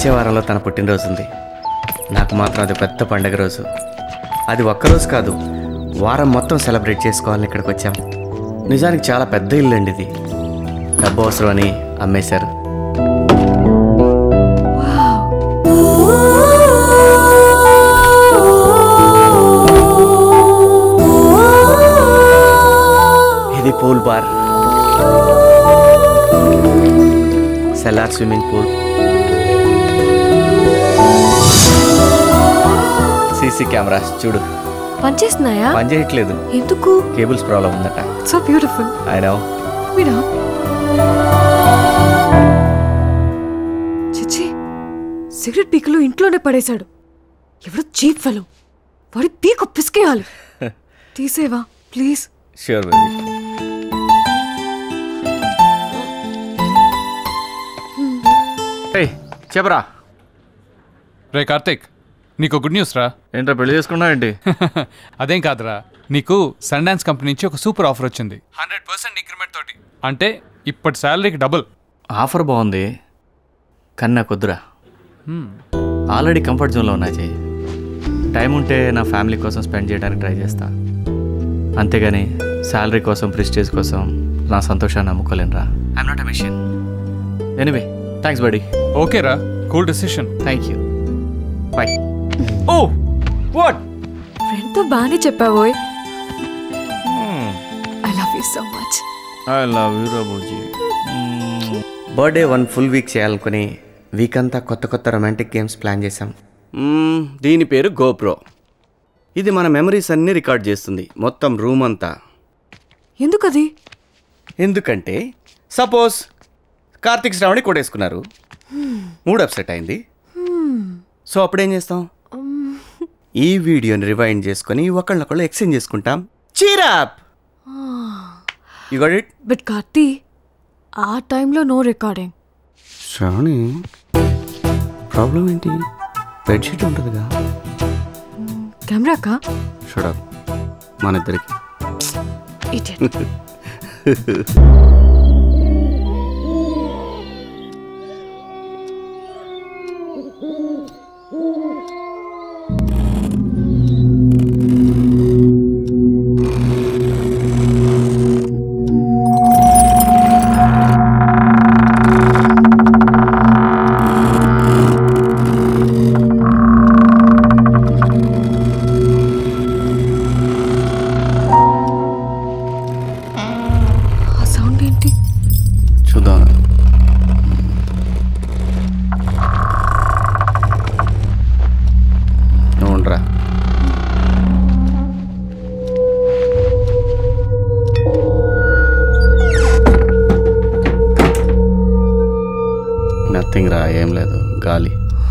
వచ్చే వారంలో తన పుట్టినరోజు ఉంది నాకు మాత్రం అది పెద్ద పండగ రోజు అది ఒక్కరోజు కాదు వారం మొత్తం సెలబ్రేట్ చేసుకోవాలని ఇక్కడికి వచ్చాం నిజానికి చాలా పెద్ద ఇల్లు అండి ఇది డబ్బు అవసరమని అమ్మేశారు ఇది pool bar cellar swimming pool CC cameras చూడు పనిచేస్తున్నాయా పని చేయట్లేదు ఎందుకు కేబుల్స్ ప్రాబ్లం ఉందట సో బ్యూటిఫుల్ ఆయన మీరా చిచ్చి సిగరెట్ పీకులు ఇంట్లోనే పడేశాడు ఎవడో చీప్ ఫెలో వాడి పీకు పిసికేయాలి తీసేవా ప్లీజ్ ష్యూర్ బేబీ చెప్పరా రే కార్తిక్ నీకు గుడ్ న్యూస్ రా ఏంట్రా పెళ్లి చేసుకున్నావు ఏంటి అదేం కాదురా నీకు సన్ డాన్స్ కంపెనీ నుంచి ఒక సూపర్ ఆఫర్ వచ్చింది హండ్రెడ్ పర్సెంట్ ఇంక్రిమెంట్ తోటి అంటే ఇప్పటి శాలరీకి డబుల్ ఆఫర్ బాగుంది కానీ నాకు వద్దురా ఆల్రెడీ కంఫర్ట్ జోన్లో ఉన్నా చెయ్యి టైం ఉంటే నా ఫ్యామిలీ కోసం స్పెండ్ చేయడానికి ట్రై చేస్తా అంతేగాని శాలరీ కోసం ప్రెస్టేజ్ కోసం నా సంతోషాన్ని నమ్ముకోలేనురా I'm not a machine anyway thanks buddy okay రా cool decision thank you boy oh what ఫ్రెండ్తో బాగానే చెప్పావోయ్ I love you so much I love you రాబోజీ బర్త్డే వన్ ఫుల్ వీక్ చేయాలనుకుని వీక్ అంతా కొత్త కొత్త రొమాంటిక్ గేమ్స్ ప్లాన్ చేశాం దీని పేరు గోప్రో ఇది మన మెమరీస్ అన్నీ రికార్డ్ చేస్తుంది మొత్తం రూమ్ అంతా ఎందుకది ఎందుకంటే సపోజ్ కార్తిక్ శ్రావణి కొట్టేసుకున్నారు మూడ్ అప్సెట్ అయింది సో అప్పుడేం చేస్తాం ఈ వీడియోని రివైండ్ చేసుకొని ఒకళ్ళనొకళ్ళు ఎక్స్చేంజ్ చేసుకుంటాం cheer up you got it but Karthi ఆ టైంలో నో రికార్డింగ్ శ్రావణి ప్రాబ్లం ఏంటి బెడ్షీట్ ఉంటుందిగా కెమెరాకా షడప్ మన ఇద్దరికి ఇడియట్ ఆ సౌండ్ ఏంటి చూద్దాం నువ్వు ఉండరా నథింగ్ రా ఏం లేదు గాలి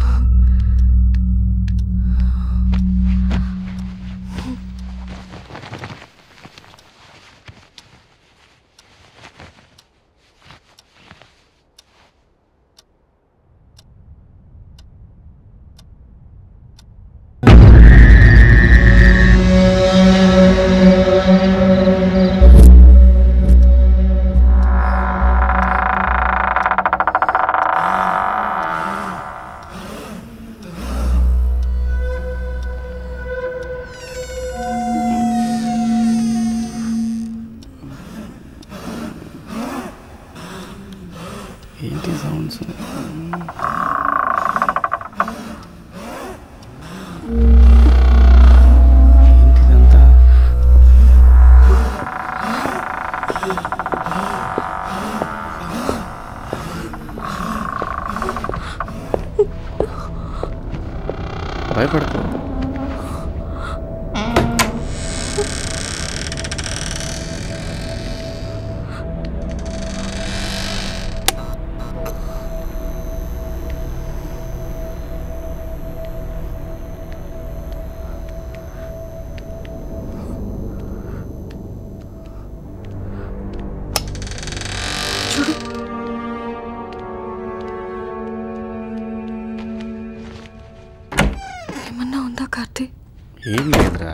ఏంటి సౌండ్స్ ఏంటిదంతా భయపడకు చూడు ఏమన్నా ఉందా కార్తీ ఏం లేదురా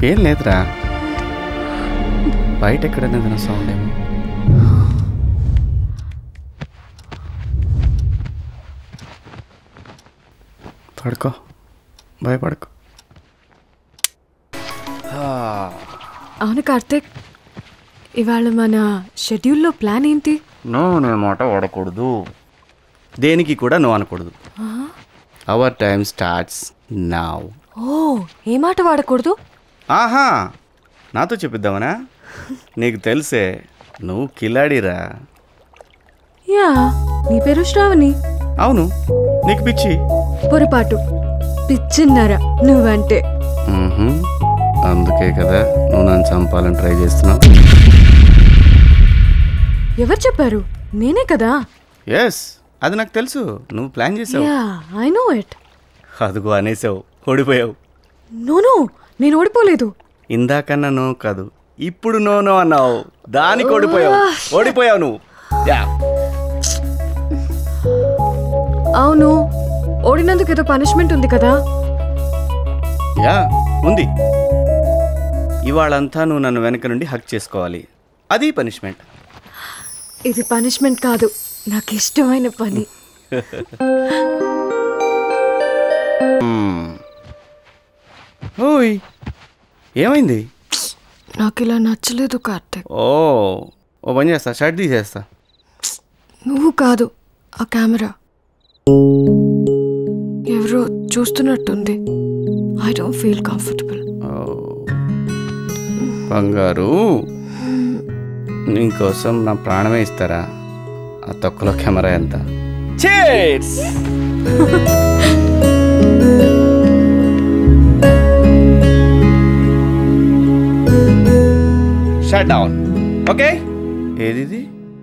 ఏం లేదురా బయట ఎక్కడైనా ఏదైనా సౌండ్ ఏమో పడుకో భయపడుకో అవును కార్తిక్ ఇవాళ మన షెడ్యూల్లో ప్లాన్ ఏంటి నువ్వు నే మాట వాడకూడదు దేనికి కూడా నువ్వు అనకూడదు అవర్ టైం స్టార్ట్స్ నావ్ ఓ ఏ మాట వాడకూడదు ఆహా నాతో చెప్పిద్దామనా నీకు తెలిసే నువ్వు కిలాడిరా యా నీ పేరు శ్రావణి అవును నీకు పిచ్చి పొరపాటు పిచ్చిన్నర నువ్వంటే మ్మ్హ. అందుకే కదా నువ్వు నన్ను చంపాలని ట్రై చేస్తున్నావు ఎవరు చెప్పారు నేనే కదా ఎస్ అది నాకు తెలుసు నువ్వు ప్లాన్ చేసావు యా ఐ నో ఇట్ అదుగో అనేసావు ఓడిపోయావు నో నో నేను ఓడిపోలేదు ఇందాకన్నా నో కాదు ఇప్పుడు నో నో అన్నావు దానికి ఓడిపోయావు ఓడిపోయావు నువ్వు యా అవును ఓడినందుకు ఏదో పనిష్మెంట్ ఉంది కదా యా ఉంది ఇవాళంతా నువ్వు నన్ను వెనక నుండి హక్ చేసుకోవాలి అది పనిష్మెంట్ ఇది పనిష్మెంట్ కాదు నాకు ఇష్టమైన పని ఓయ్ ఏమైంది నాకు ఇలా నచ్చలేదు కార్తిక్ ఓ ఓ పని చేస్తా షర్ట్ తీసేస్తా నువ్వు కాదు ఆ కెమెరా ఎవరో చూస్తున్నట్టుంది ఐ డోంట్ ఫీల్ కంఫర్టబుల్ ఓ. బంగారు నీకోసం నా ప్రాణమే ఇస్తారా ఆ తొక్కలో కెమెరా ఎంత చేర్స్ షట్ డౌన్ ఓకే ఏది ఇది?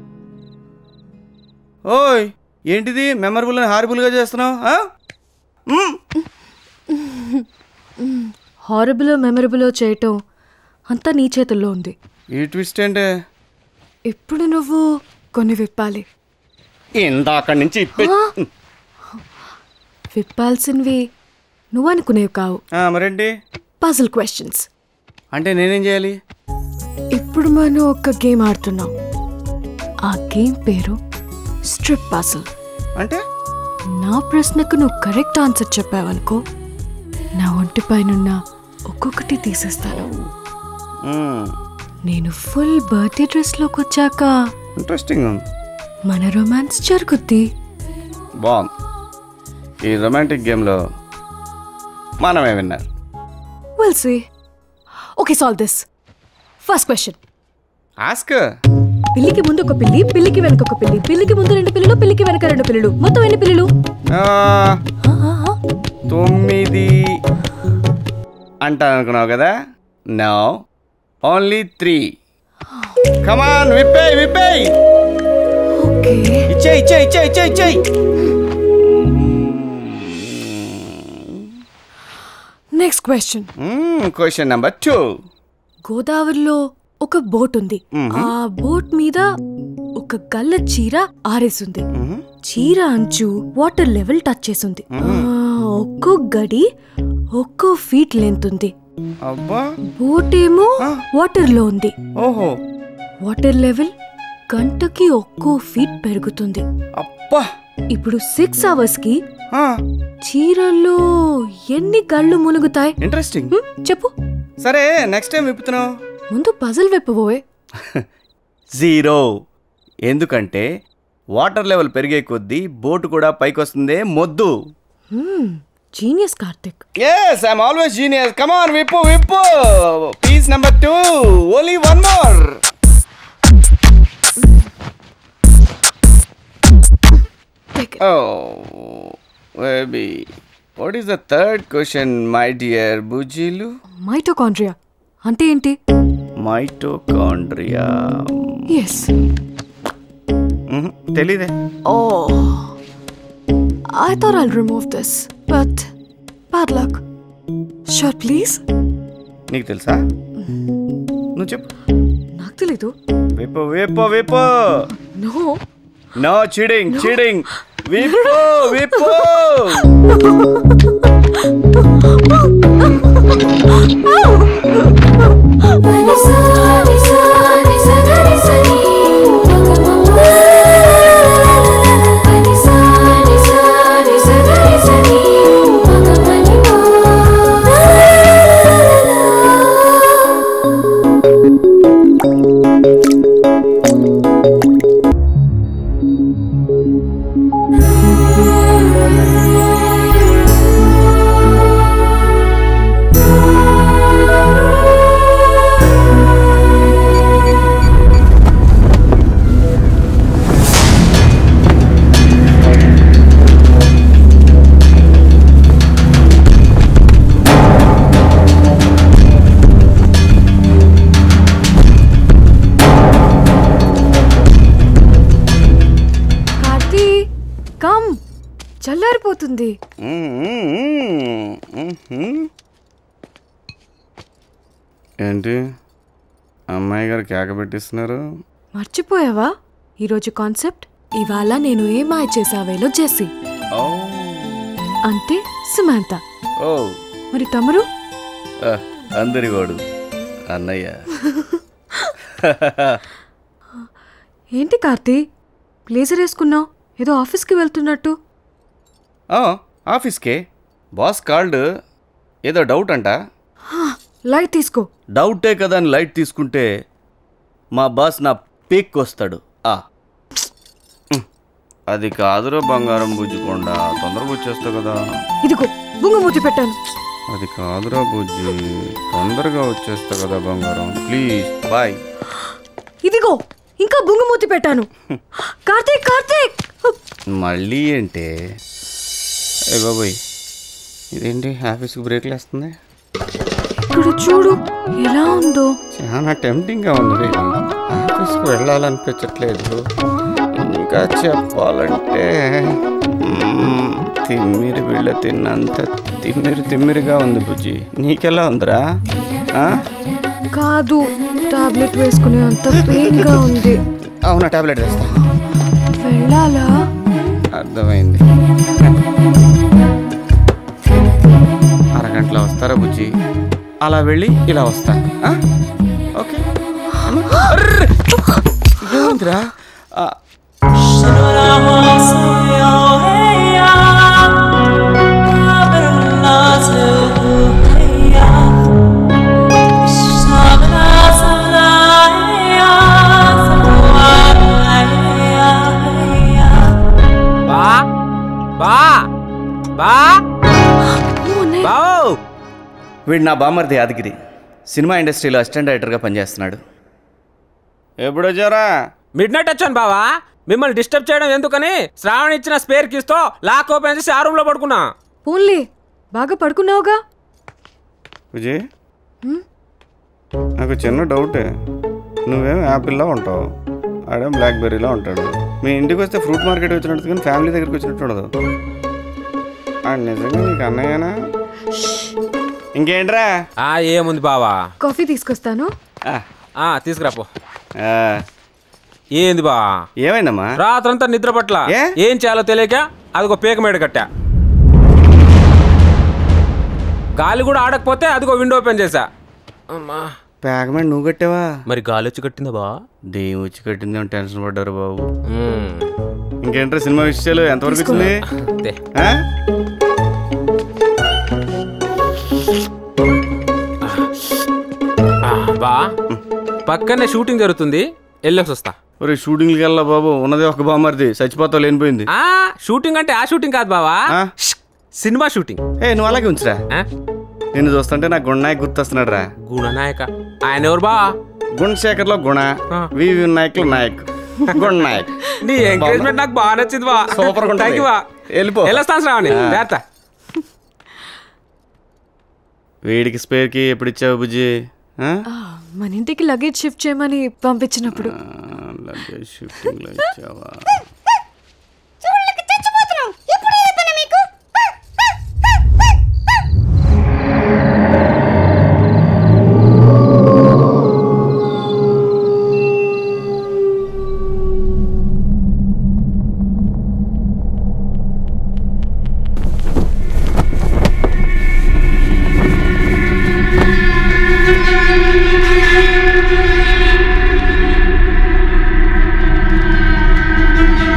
ఓయ్ ఏంటిది మెమరబుల్ హారబుల్గా చేస్తున్నావు ఆ? మ్మ్. హారబుల్ మెమరబుల్ చేయటం అంతా నీ చేతుల్లో ఉంది ఈ ట్విస్ట్ ఏంటే ఇప్పుడు నువ్వు కొన్ని విప్పాలి ఇందాక నుంచి ఇప్పే విప్పాల్సినవి నువ్వు అనుకునేవి కావు ఆ, మరేంటి పజిల్ క్వశ్చన్స్ అంటే నేనేం చేయాలి ఇప్పుడు మనం ఒక గేమ్ ఆడుతున్నాం ఆ గేమ్ పేరు స్ట్రిప్ పజిల్ అంటే నా ప్రశ్నకు నువ్వు కరెక్ట్ ఆన్సర్ చెప్పావనుకో నా ఒంటి పైనున్న ఒక్కొక్కటి తీసేస్తాను మ్మ్. నేను ఫుల్ బర్త్డే డ్రెస్లోకి వచ్చాక ఇంట్రెస్టింగ్ ఉంది మన రొమాన్స్ జరుగుద్ది బాగుంది ఈ రొమాంటిక్ గేమ్లో మనమే విన్నారు will see okay solve this first question ask పిల్లికి ముందు ఒక పిల్లి పిల్లికి వెనక ఒక పిల్లి పిల్లికి ముందు రెండు పిల్లలు పిల్లికి వెనక రెండు పిల్లలు మొత్తం ఎన్ని పిల్లలు ఆ, ఆ, ఆ. తొమ్మిది అంటాను అనుకున్నావు కదా నో ఓన్లీ త్రీ కమాన్ విప్పేయ్ విప్పేయ్ ఓకే ఇచ్చే ఇచ్చే ఇచ్చే ఇచ్చే ఇచ్చే next question question number two గోదావరిలో ఒక బోట్ ఉంది ఆ బోట్ మీద ఒక గల్ల చీర ఆరేసింది చీర అంచు వాటర్ లెవెల్ టచ్ చేసింది ఆ, ఒక్కో గడి ఒక్కో ఫీట్ లెంత్ ఉంది అబ్బా బోట్ ఏమో వాటర్ లో ఉంది ఓహో వాటర్ లెవెల్ గంటకి ఒక్కో ఫీట్ పెరుగుతుంది అబ్బా ఇప్పుడు సిక్స్ అవర్స్ కి ఆ, చీరలో ఎన్ని గళ్ళు మునుగుతాయి ఇంట్రెస్టింగ్ హ్మ్, చెప్పు సరే నెక్స్ట్ టైం విప్పుతున్నావు ముందు పజల్ వెప్పబోయే జీరో ఎందుకంటే వాటర్ లెవెల్ పెరిగే కొద్దీ బోటు కూడా పైకి వస్తుందే మొద్దు genius Karthik yes I'm always genius come on విప్పు విప్పు piece number two only one more Take it. Oh baby what is the third question my dear బుజీలు మైటోకాండ్రియా అంటే ఏంటి మైటోకాండ్రియా ఎస్ తెలీదే oh I thought I'll remove this but bad luck sure please నీకు తెలుసా నువ్వు చెప్పు నాకు తెలీదు విప్పు విప్పు విప్పు నో నో చీడింగ్ చీడింగ్ విప్పు విప్పు Oh! చల్లారిపోతుంది ఏంటి అమ్మాయి గారు కేక పెట్టిస్తున్నారు మర్చిపోయావా ఈరోజు కాన్సెప్ట్ ఇవాళ నేను ఏ మాయ చేసావేలో జెస్సీ ఓ అంటే సుమాంత ఓ మరి తమరు ఆ, అందరి వాడు అన్నయ్య ఏంటి కార్తీ బ్లేజర్ వేసుకున్నావు ఏదో ఆఫీస్కి వెళ్తున్నట్టు ఆ, ఆఫీస్కే బాస్ కాల్డ్ ఏదో డౌట్ అంట లైట్ తీసుకో డౌటే కదా అని లైట్ తీసుకుంటే మా బాస్ నా పీక్ వస్తాడు ఆ ఉమ్, అది కాదురా బంగారం బుజ్జికొండ తొందరగా వచ్చేస్తావు కదా ఇదిగో బుంగమూతి పెట్టాను అది కాదురా బుజ్జి తొందరగా వచ్చేస్తావు కదా బంగారం ప్లీజ్ బాయ్ ఇదిగో ఇంకా బుంగమూతి పెట్టాను కార్తీక్ కార్తీక్ మళ్ళీ ఏంటి ఏ బాబోయ్ ఇదేంటి ఆఫీస్కి బ్రేక్లు వేస్తుంది ఇక్కడ చూడు ఎలా ఉందో చాలా టెంప్టింగ్గా ఉంది బేబీ ఆఫీస్కి వెళ్ళాలనిపించట్లేదు ఇంకా చెప్పాలంటే మ్మ్, తిమ్మిరి వీళ్ళ తిన్నంత తిమ్మిరి తిమ్మిరిగా ఉంది బుజ్జి నీకెలా ఉందిరా ఆ? కాదు టాబ్లెట్ వేసుకునే అంత పెయిన్ గా ఉంది అవునా టాబ్లెట్ వేస్తా వెళ్ళాలా అర్థమైంది అరగంటలో వస్తారా బుజ్జి అలా వెళ్ళి ఇలా వస్తా ఆ? ఓకే అర్రే! ఏమైందిరా ఆ, బా బా బా ఓ, నే- బావు వీడు నా బామర్ది యాదగిరి సినిమా ఇండస్ట్రీలో అసిస్టెంట్ డైరెక్టర్గా పనిచేస్తున్నాడు ఎప్పుడు వచ్చారా మిడ్ నైట్ వచ్చాను బావా మిమ్మల్ని డిస్టర్బ్ చేయడం ఎందుకని శ్రావణ్ ఇచ్చిన స్పేర్ కీస్తో లాక్ ఓపెన్ చేసి ఆ రూమ్ లో పడుకున్నా పోన్లే బాగా పడుకున్నావుగా విజయ్ నాకు చిన్న డౌటే నువ్వేం యాపిల్లా ఉంటావు ఆడేం బ్లాక్బెర్రీలా ఉంటాడు మీ ఇంటికి వస్తే ఫ్రూట్ మార్కెట్ వచ్చినట్టు కానీ ఫ్యామిలీ దగ్గరికి వచ్చినట్టు ఉండదు ఆ, నిజంగా నీకు అన్నయ్యనా ఇంకేంట్రా ఆ ఏముంది బావా కాఫీ తీసుకొస్తాను ఆ, ఆ తీసుకురాపో ఆ, ఏంది బా ఏమైందమ్మా రాత్రంతా నిద్ర పట్ల ఏ? ఏం చేయాలో తెలియక అదిగో పేక మేడ కట్టా గాలి కూడా ఆడకపోతే అదిగో విండో ఓపెన్ చేసా అమ్మా ప్యాగమెంట్ నువ్వు కట్టావా మరి గాలి వచ్చి కట్టిందా బా దేం వచ్చి కట్టింది అని టెన్షన్ పడ్డారు బాబు ఇంకేంట్రా సినిమా విషయాలు ఎంతవరకు వచ్చింది తే. ఆ? ఆ, బా పక్కనే షూటింగ్ జరుగుతుంది వెళ్ళేసి వస్తా ఒరే షూటింగ్కి వెళ్ళా బాబు ఉన్నదే ఒక బామర్ది చచ్చిపోతావు లేనిపోయింది ఆ షూటింగ్ అంటే ఆ షూటింగ్ కాదు బావా ఆ? సినిమా షూటింగ్ ఏ నువ్వు అలాగే ఉంచురా ఆ? నిన్ను చూస్తుంటే నాకు గుణనాయక్ గుర్తొస్తున్నాడు రా గుణనాయక ఆయన ఎవరు బా గుణశేఖర్ లో గుణ ఆ. వి నాయక్ లో నాయక్ గుణ నాయక్ నీ ఎంకరేజ్మెంట్ నాకు బాగా నచ్చింది బా Super గా ఉంటది. Thank you బా వెళ్ళిపో. వెళ్ళొస్తాను శ్రావణి జాగ్రత్త వీడికి స్పేర్ కి ఎప్పుడు ఇచ్చావు బుజ్జి ఆ? ఆ, మన ఇంటికి లగేజ్ షిఫ్ట్ చేయమని పంపించినప్పుడు ఆ, లగేజ్ షిఫ్టింగ్ లో ఇచ్చావా ఆ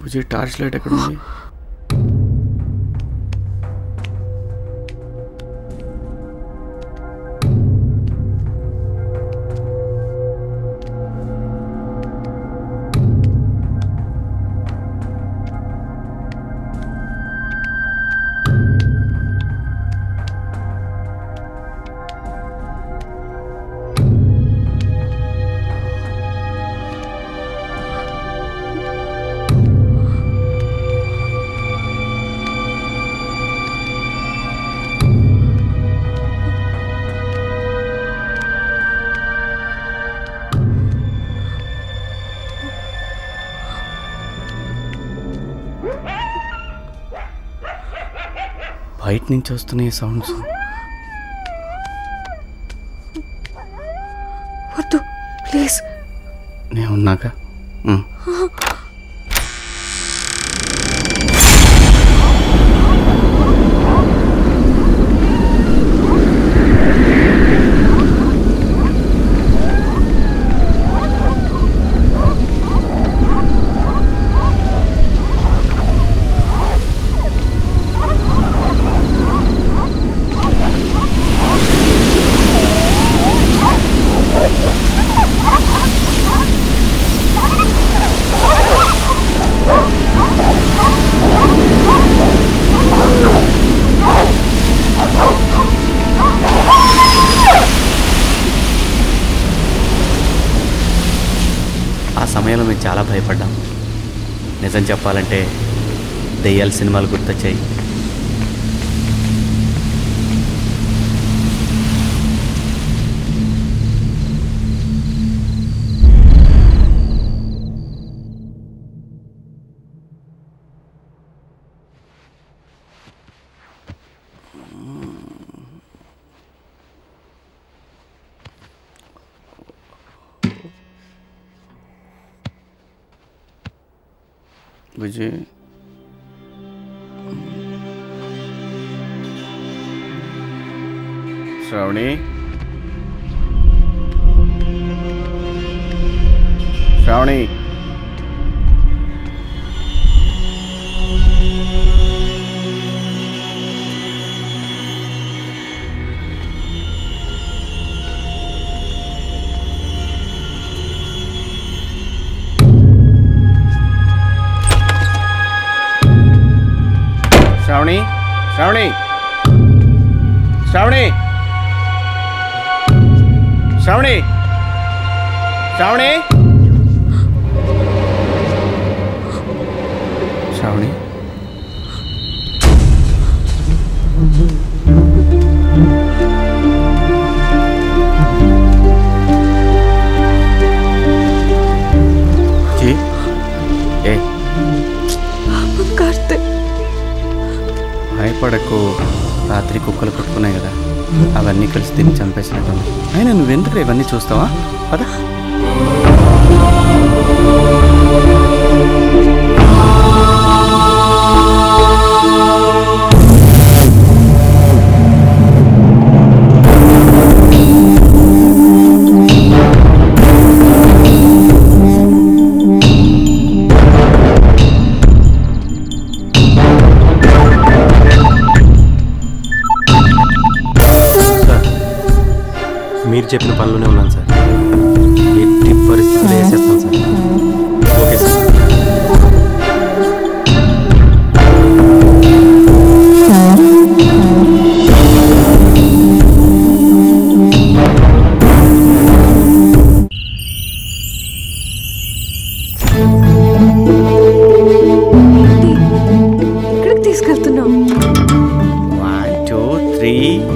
బుజ్జి టార్చ్ లైట్ ఎక్కడ ఉంది బయట నుంచి వస్తున్నాయి సౌండ్స్ వద్దు ప్లీజ్ నేను ఉన్నాక ఉమ్. ఆ సమయంలో మేము చాలా భయపడ్డాం నిజం చెప్పాలంటే దెయ్యాల సినిమాలు గుర్తొచ్చాయి బుజ్జి శ్రావణి శ్రావణి శ్రావణి శ్రావణి శ్రావణి శ్రావణి శ్రావణి శ్రావణి జీ ఏ కార్తీక్ భయపడకు రాత్రి కుక్కలు కొట్టుకున్నాయి కదా అవన్నీ కలిసి తిని చంపేసినట్టు అయినా నువ్వెందుకు ఇవన్నీ చూస్తావా పద మీరు చెప్పిన పనిలోనే ఉన్నాను సార్ ఎట్టి పరిస్థితులు వేసేస్తాను సార్ ఓకే సార్ ఎక్కడికి తీసుకెళ్తున్నావు వన్ టూ త్రీ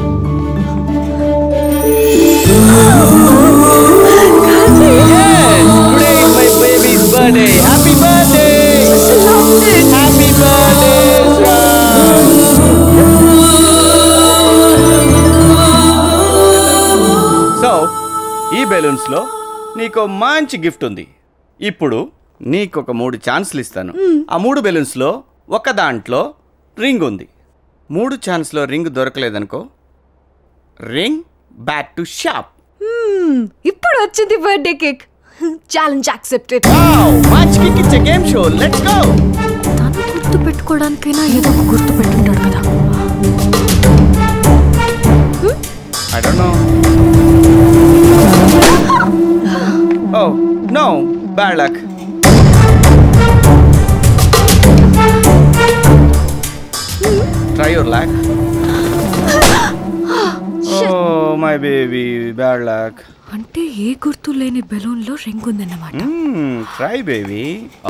సో ఈ బెలూన్స్లో నీకు మంచి గిఫ్ట్ ఉంది ఇప్పుడు నీకు ఒక మూడు ఛాన్స్లు ఇస్తాను ఆ మూడు బెలూన్స్లో ఒక దాంట్లో రింగ్ ఉంది మూడు ఛాన్స్లో రింగ్ దొరకలేదనుకో రింగ్ బ్యాక్ టు షాప్ మ్మ్, ఇప్పుడు వచ్చింది birthday cake challenge accepted match kick ఇచ్చే గేమ్ షో లెట్స్ గో తను గుర్తు పెట్టుకోవడానికైనా ఏదో ఒక గుర్తు పెట్టుంటాడు కదా I don't know oh no bad luck try your luck oh my baby bad luck అంటే ఏ గుర్తు లేని బెలూన్ లో రింగ్ ఉందన్నమాట ట్రై బేబీ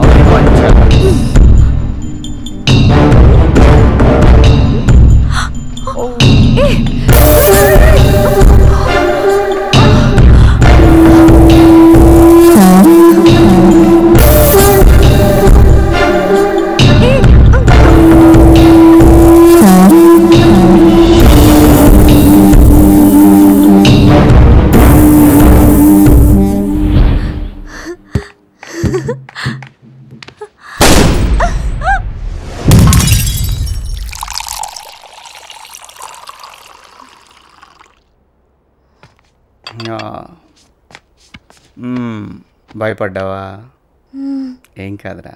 భయపడ్డావా ఏం కాదురా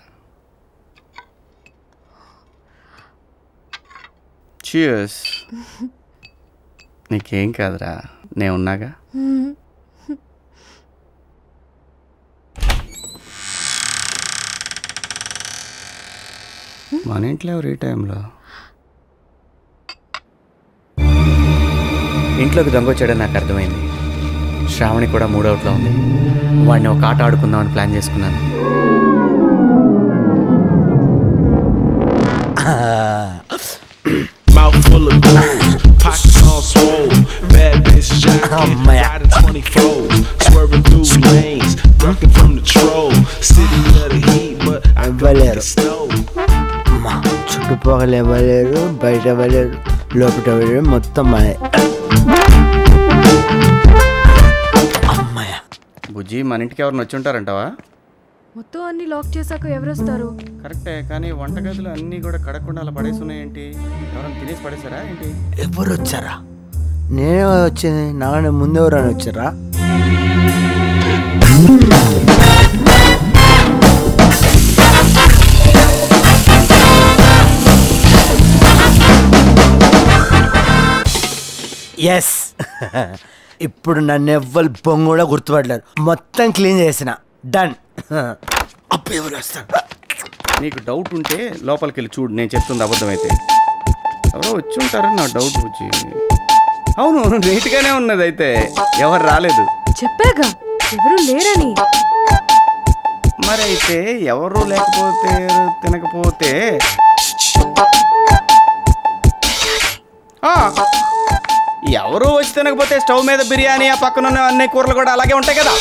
చియర్స్ నీకేం కాదురా నేను ఉన్నాగా మన ఇంట్లో ఎవరు ఈ టైంలో ఇంట్లోకి దొంగ వచ్చాడని నాకు అర్థమైంది శ్రావణి కూడా మూడవుట్లో ఉంది వాడిని ఒక ఆట ఆడుకుందామని ప్లాన్ చేసుకున్నాను Mouth full of gold, pockets all swole. Bad bitch jacking, riding 24s, swerving through lanes, ducking from the troll. City of the heat, but I can make it snow. అమ్మా చుట్టుపక్కల ఇవ్వలేరు బయట ఇవ్వలేరు లోపల ఇవ్వలేరు మొత్తం మాదే అమ్మాయ బుజ్జి మన ఇంటికి ఎవరిని వచ్చి ఉంటారంటావా మొత్తం అన్ని లాక్ చేశాక ఎవరొస్తారు కరెక్టే కానీ వంటగదిలో అన్నీ కూడా కడగకుండా అలా పడేసి ఉన్నాయేంటి ఎవరైనా తినేసి పడేసారా ఏంటి ఎవరు వచ్చారా నేనే వచ్చింది నాకంటే ముందు ఎవరైనా వచ్చారా ఎస్ ఇప్పుడు నన్ను ఎవ్వరు బొంగు కూడా గుర్తుపడలేరు మొత్తం క్లీన్ చేసిన డన్ అప్పుడు ఎవరు వస్తారు నీకు డౌట్ ఉంటే లోపలికి వెళ్ళి చూడు నేను చెప్తుంది అబద్ధమైతే ఎవరో వచ్చి ఉంటారని నా డౌట్ బుజ్జి అవును నీట్గానే ఉన్నది అయితే ఎవరు రాలేదు చెప్పాగా ఎవరు లేరని మరి అయితే ఎవరు లేకపోతే తినకపోతే ఆ, ఎవరు వచ్చి తినకపోతే స్టవ్ మీద బిర్యానీ ఆ పక్కన ఉన్న అన్ని కూరలు కూడా అలాగే ఉంటాయి కదా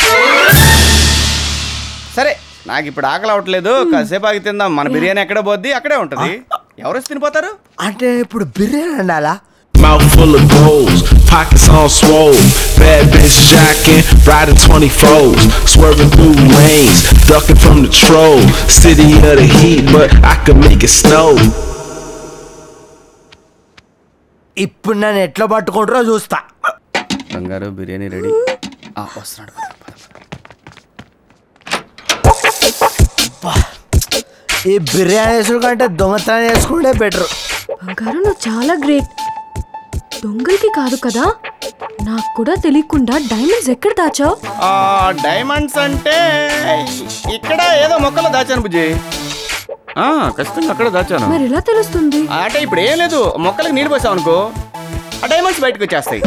సరే నాకు ఇప్పుడు ఆకలి అవ్వట్లేదు కాసేపు ఆగి తిందాం మన బిర్యానీ ఎక్కడ పోద్ది అక్కడే ఉంటది ఎవరు వచ్చి తినిపోతారు అంటే ఇప్పుడు బిర్యానీ ఉండాలా Mouth full of goals, pockets all swole. Bad bitch jacking, riding 24s, swerving through lanes, ducking from the troll. City of the heat, but I can make it snow. ఇప్పుడు నన్ను ఎట్లా పట్టుకుంటారో చూస్తా బంగారు బిర్యానీ రెడీ వస్తున్నాడు ఈ బిర్యానీ చేసుడు కంటే దొంగతనం చేసుకుంటే బెటర్ బంగారు నువ్వు చాలా గ్రేట్ దొంగలకి కాదు కదా నాకు కూడా తెలియకుండా డైమండ్స్ ఎక్కడ దాచావు ఆ డైమండ్స్ అంటే ఇక్కడ ఏదో మొక్కలో దాచాను బుజ్జి ఆ, ఖచ్చితంగా అక్కడ దాచాను మరి ఎలా తెలుస్తుంది ఆ, అంటే ఇప్పుడు ఏం లేదు మొక్కలకు నీళ్ళు పోసావు అనుకో ఆ డైమండ్స్ బయటకు వచ్చేస్తాయి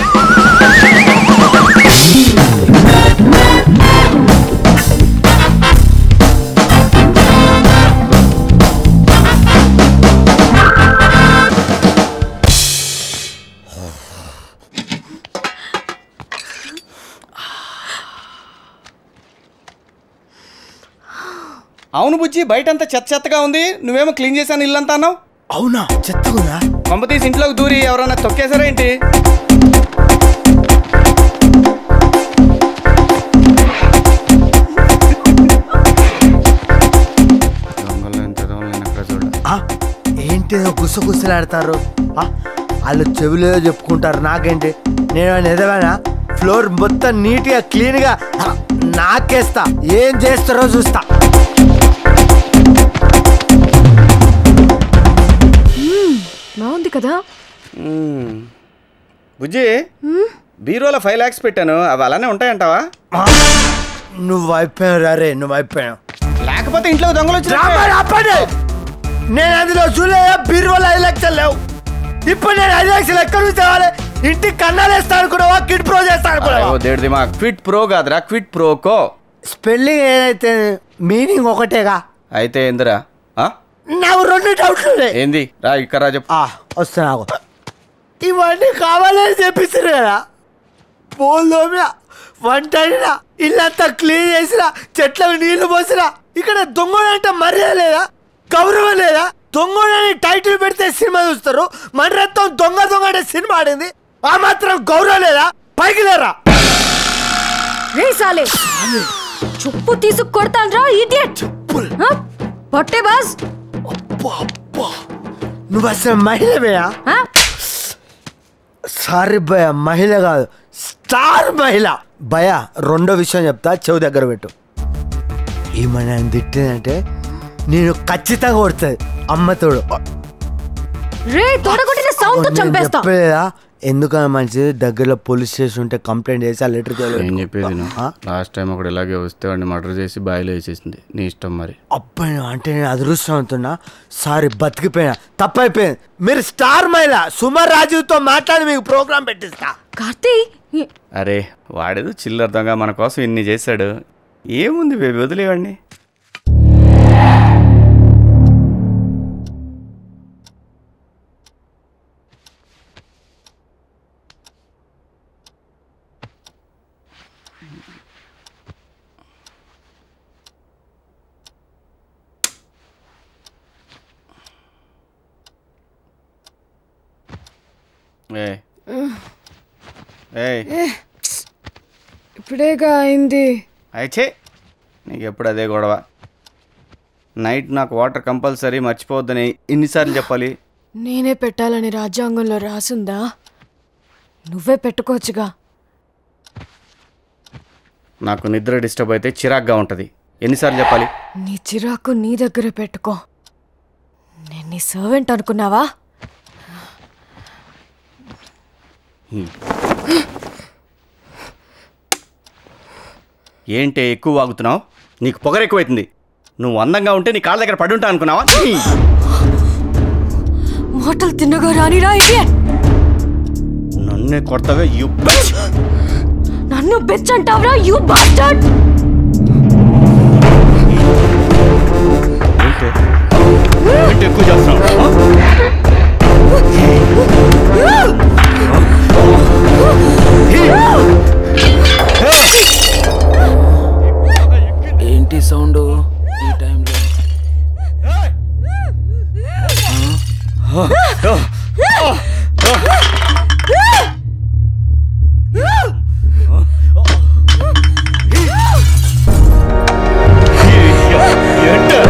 అవును బుజ్జి బయట అంతా చెత్త చెత్తగా ఉంది నువ్వేమో క్లీన్ చేశాను ఇల్లంతా అన్నావు అవునా చెత్తగుందా కొంప తీసి ఇంట్లోకి దూరి ఎవరన్నా తొక్కేశారా ఏంటి దొంగలు ఎంత దొంగలు నేను అక్కడ చూడ ఆ, ఏంటిదో గుసగుసలాడతారు ఆ, వాళ్ళు చెవిలో చెప్పుకుంటారు నాకేంటి నేను ఎదవానా ఫ్లోర్ మొత్తం నీట్గా క్లీన్గా ఆ, నాకేస్తా ఏం చేస్తారో చూస్తా బాగుంది కదా మ్మ్. బుజ్జి బీరోలో ఫైవ్ ల్యాక్స్ పెట్టాను అవి అలానే ఉంటాయంటావా నువ్వు అయిపోయావు రే నువ్వు అయిపోయావు లేకపోతే ఇంట్లో దొంగలు వచ్చి రామాయణ ఆపండి నేను అందులో చూడలేదా బీరువాలో ఐదు లక్షలు లేవు ఇప్పుడు నేను ఐదు లక్షలు ఎక్కడ నుంచి తేవాలి ఇంటికి కన్నాలు వేస్తా అనుకున్నావా కిడ్ ప్రో చేస్తా అనుకున్నావా దేడు దిమా క్విట్ ప్రో కాదురా క్విట్ ప్రోకో స్పెల్లింగ్ ఏదైతే మీనింగ్ ఒకటేగా అయితే ఏందిరా ఆ? నాకు రెండు డౌట్లు ఉన్నాయి ఏంది రా ఇక్కడ రా చెప్పు ఆ, వస్తున్నా ఆగు. ఇవన్నీ కావాలని చెప్పిస్తారు కదా పోల్దోమిన వంట అయినా ఇల్లంతా క్లీన్ చేసినా చెట్లకు నీళ్లు పోసినా ఇక్కడ దొంగడు అంటే మర్యాద లేదా గౌరవం లేదా దొంగడని టైటిల్ పెడితే సినిమా చూస్తారు మన రక్తం దొంగ దొంగ అనే సినిమా ఆడింది ఆ మాత్రం గౌరవం లేదా పైకి లేరా రే సాలే చుప్పు తీసు కొడతాను రా ఇడియట్ పొట్టే బాస్ అబ్బా, అబ్బా. నువ్వు అసలు మహిళవేయా ఆ? సారీ భయ మహిళ కాదు స్టార్ మహిళ భయ రెండో విషయం చెప్తా చెవు దగ్గర పెట్టు ఈమె నన్ను తిట్టిందంటే నేను ఖచ్చితంగా కొడుతుంది అమ్మతోడు రే తోడగొట్టిన సౌండ్ తో నేను చంపేస్తా చెప్పలేదా ఎందుకని మంచిది దగ్గరలో పోలీస్ స్టేషన్ ఉంటే కంప్లైంట్ చేసి ఆ లెటర్ ఏం చెప్పేది ఆ? లాస్ట్ టైం ఒకటి ఇలాగే వస్తే వాడిని మర్డర్ చేసి బాయిలో వేసేసింది నీ ఇష్టం మరి అబ్బాయి అంటే నేను అదృష్టం అవుతున్నా సారీ బతికిపోయినా తప్పైపోయింది మీరు స్టార్ మహిళ సుమర్ రాజుతో మాట్లాడి మీకు ప్రోగ్రామ్ పెట్టిస్తా కార్తీ అరే వాడేదో చిల్లర దొంగ మన కోసం ఇన్ని చేశాడు ఏముంది బేబీ వదిలేవాడిని ఏ ఏయ్ ఇప్పుడేగా అయింది అయితే నీకు ఎప్పుడు అదే గొడవ నైట్ నాకు వాటర్ కంపల్సరీ మర్చిపోవద్దని ఎన్నిసార్లు చెప్పాలి నేనే పెట్టాలని రాజ్యాంగంలో రాసుందా నువ్వే పెట్టుకోవచ్చుగా నాకు నిద్ర డిస్టర్బ్ అయితే చిరాగ్గా ఉంటుంది ఎన్నిసార్లు చెప్పాలి నీ చిరాకు నీ దగ్గర పెట్టుకో నేను నీ సర్వెంట్ అనుకున్నావా ఏంటి ఎక్కువ వాగుతున్నావు నీకు పొగరు ఎక్కువైతుంది నువ్వు అందంగా ఉంటే నీ కాళ్ళ దగ్గర పడి ఉంటా అనుకున్నావా ఛీ! మాటలు తిన్నగా రానిరా ఇదే నన్నే కొడతావే యు నన్ను బెచ్ అంటావురా యూ బాస్టర్డ్ ఏంటి ఏంటి ఎక్కువ చేస్తున్నావు ఆ? ఏంటి సౌండ్ ఈ టైంలో ఏంటి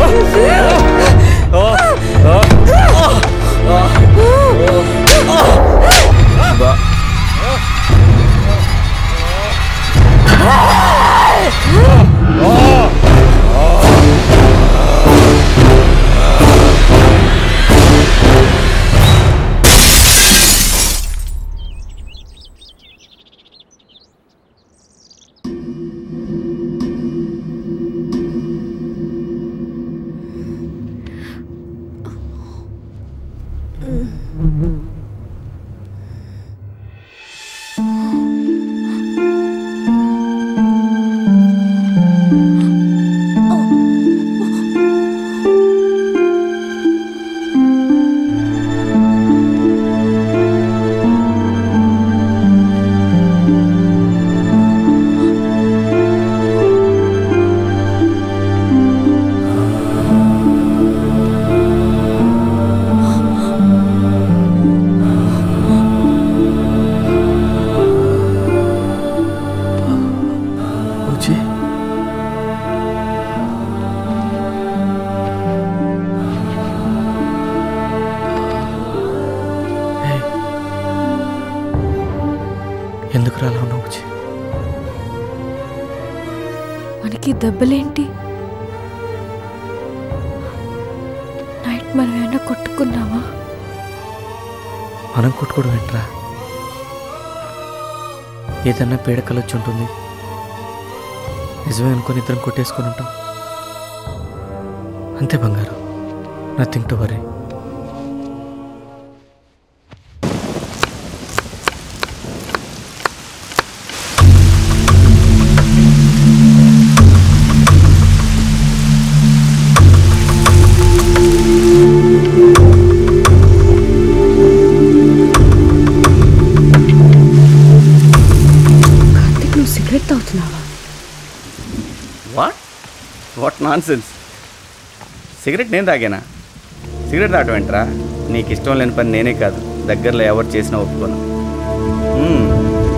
బుజ్జి ఏయ్. ఎందుకు రాలా ఉన్నావు బుజ్జి కాలికి దెబ్బలేంటి నైట్ మనం ఏమైనా కొట్టుకున్నావా మనం కొట్టుకోవడం ఏంట్రా ఏదన్నా పీడకలు వచ్చి ఉంటుంది నిజమే అనుకుని ఇద్దరం కొట్టేసుకొని ఉంటాం అంతే బంగారు నథింగ్ టు వరీ కార్తిక్ నువ్వు సిగరెట్ తాగుతున్నావా what what nonsense cigarette నేను తాగానా సిగరెట్ తాగటం ఏంట్రా నీకు ఇష్టం లేని పని నేనే కాదు దగ్గరలో ఎవరు చేసినా ఒప్పుకోను మ్మ్.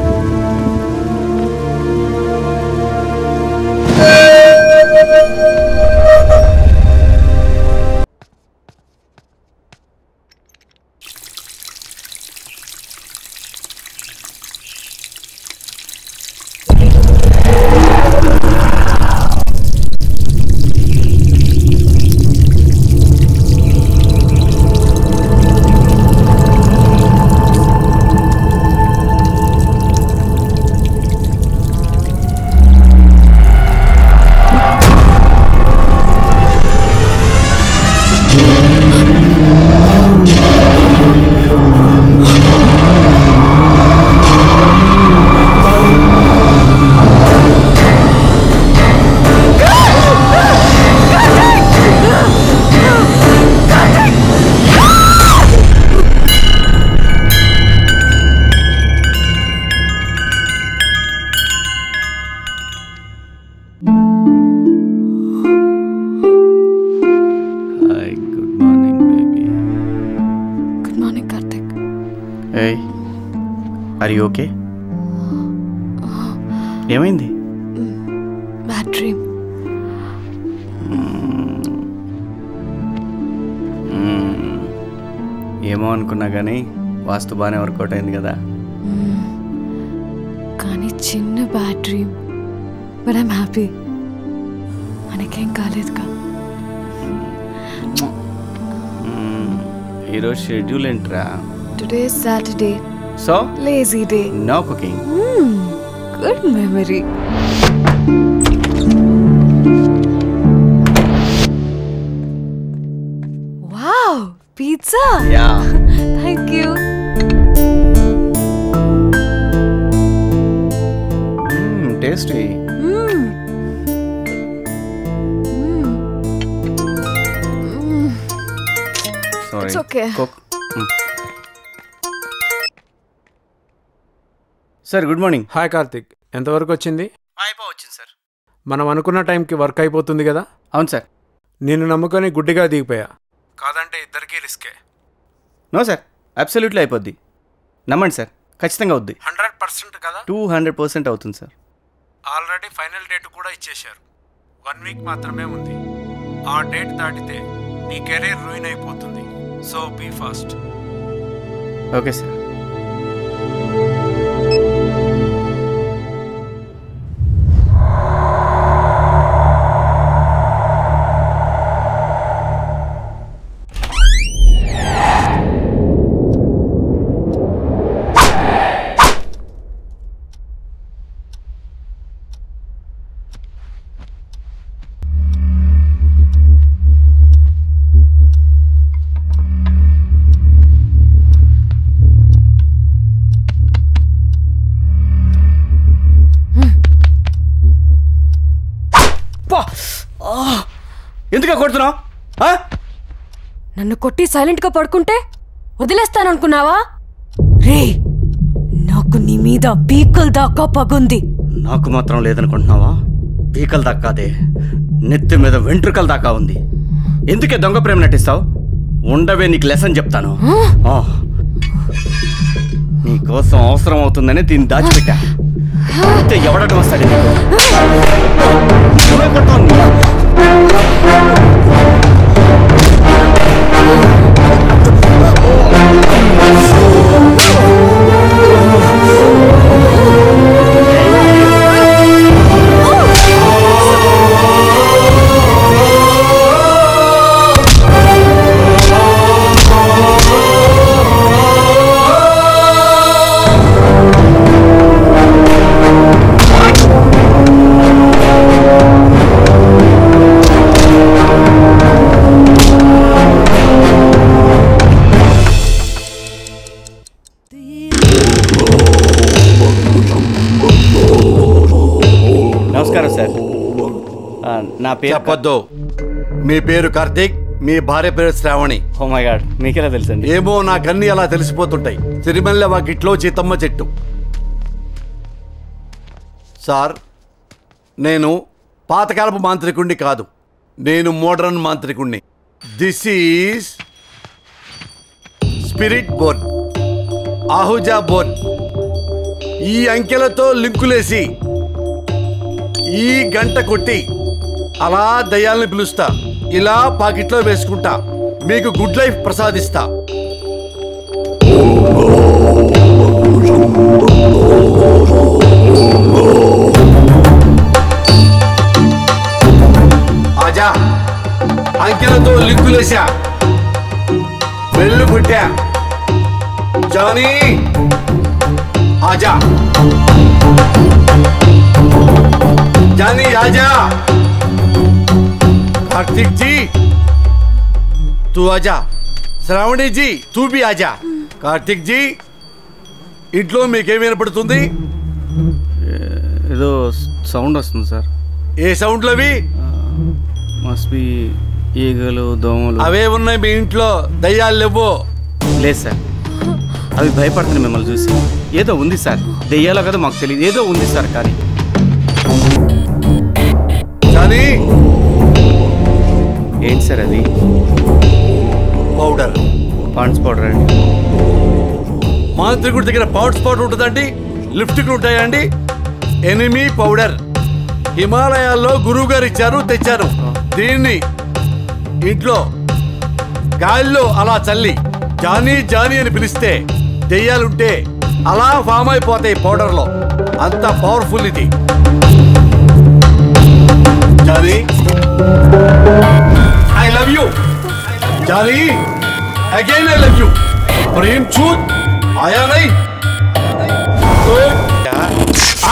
Hi good morning baby good morning Karthik ఏయ్ ఆర్ యూ ఓకే ఏమైంది బ్యాడ్ డ్రీమ్ మ్మ్. ఏమో అనుకున్నా కానీ వాస్తు బాగానే వర్కౌట్ అయింది కదా కానీ చిన్న bad dream but I'm happy మనకేం కాలేదుగా మ్మ్. ఈరోజు షెడ్యూల్ ఏంట్రా today Saturday so lazy day no cooking good memory wow pizza yeah thank you tasty sorry It's okay. Sir good morning hi Karthik ఎంతవరకు వచ్చింది అయిపోవచ్చింది సార్ మనం అనుకున్న టైంకి వర్క్ అయిపోతుంది కదా అవును సార్ నేను నమ్ముకొని గుడ్డిగా దిగిపోయా కాదంటే ఇద్దరికీ రిస్కే నో సార్ అబ్సల్యూట్లీ అయిపోద్ది నమ్మండి సార్ ఖచ్చితంగా అవుద్ది హండ్రెడ్ పర్సెంట్ కదా టూ హండ్రెడ్ పర్సెంట్ అవుతుంది సార్ ఆల్రెడీ ఫైనల్ డేట్ కూడా ఇచ్చేశారు వన్ వీక్ మాత్రమే ఉంది ఆ డేట్ దాటితే నీ కెరీర్ రూయిన్ అయిపోతుంది so be fast okay sir ఎందుకు కొడుతున్నావు నన్ను కొట్టి సైలెంట్ గా పడుకుంటే వదిలేస్తాననుకున్నావా రే నాకు నీ మీద పీకల్ దాకా పగుంది నాకు మాత్రం లేదనుకుంటున్నావా పీకల దాకాదే నెత్తి మీద వెంట్రుకల దాకా ఉంది ఎందుకే దొంగ ప్రేమ నటిస్తావు ఉండవే నీకు లెసన్ చెప్తాను ఆ. నీకోసం అవసరం అవుతుందని దీన్ని దాచిపెట్టా అయితే ఎవడటం వస్తాడు నీకు? నువ్వే కొడతావు నీ. ఆ నమస్కారం సార్ ఆ, నా పేరు చెప్పొద్దు మీ పేరు కార్తీక్ మీ భార్య పేరు శ్రావణి ఓ మై గాడ్ మీకెలా తెలుసండి ఏమో నాకన్నీ అలా తెలిసిపోతుంటాయి సిరిమల్లె వాకిట్లో చీతమ్మ చెట్టు సార్ నేను పాతకాలపు మాంత్రికుణ్ణి కాదు నేను మోడర్న్ మాంత్రికుణ్ణి this is spirit board Ahuja board ఈ అంకెలతో లింకులేసి ఈ గంట కొట్టి అలా దయ్యాల్ని పిలుస్తా ఇలా పాకెట్లో వేసుకుంటా మీకు గుడ్ లైఫ్ ప్రసాదిస్తా ఆజా అంకెలతో లింకులేసా వెళ్ళు కొట్టా జానీ ఆజా जानी आजा कार्तिक जी तू आजा శ్రావణి జీ తూ బి ఆజా కార్తిక్ జీ ఇంట్లో మీకేం వినపడుతుంది ఏదో సౌండ్ వస్తుంది సార్ ఏ సౌండ్లు అవి మస్ట్ బి ఈగలు దోమలు అవే ఉన్నాయి మీ ఇంట్లో దయ్యాలు లేవు లేదు సార్ అవి భయపడుతున్నాయి మిమ్మల్ని చూసి ఏదో ఉంది సార్ దెయ్యాలో కదా మాకు తెలియదు ఏదో ఉంది సార్ కానీ కానీ ఏంటి సార్ అది పౌడర్ పాండ్స్ పౌడర్ అండి మాంత్రికుడి దగ్గర పౌడర్ స్పాట్ ఉంటుందండి లిప్స్టిక్ ఉంటాయండి ఎనిమీ పౌడర్ హిమాలయాల్లో గురువు గారు ఇచ్చారు తెచ్చాను దీన్ని ఇంట్లో గాలిలో అలా చల్లి జానీ జానీ అని పిలిస్తే దెయ్యాలుంటే అలా ఫామ్ అయిపోతాయి పౌడర్లో అంత పవర్ఫుల్ ఇది Johnny I love you Johnny again I love you प्रेम छूत आया नहीं तो क्या आ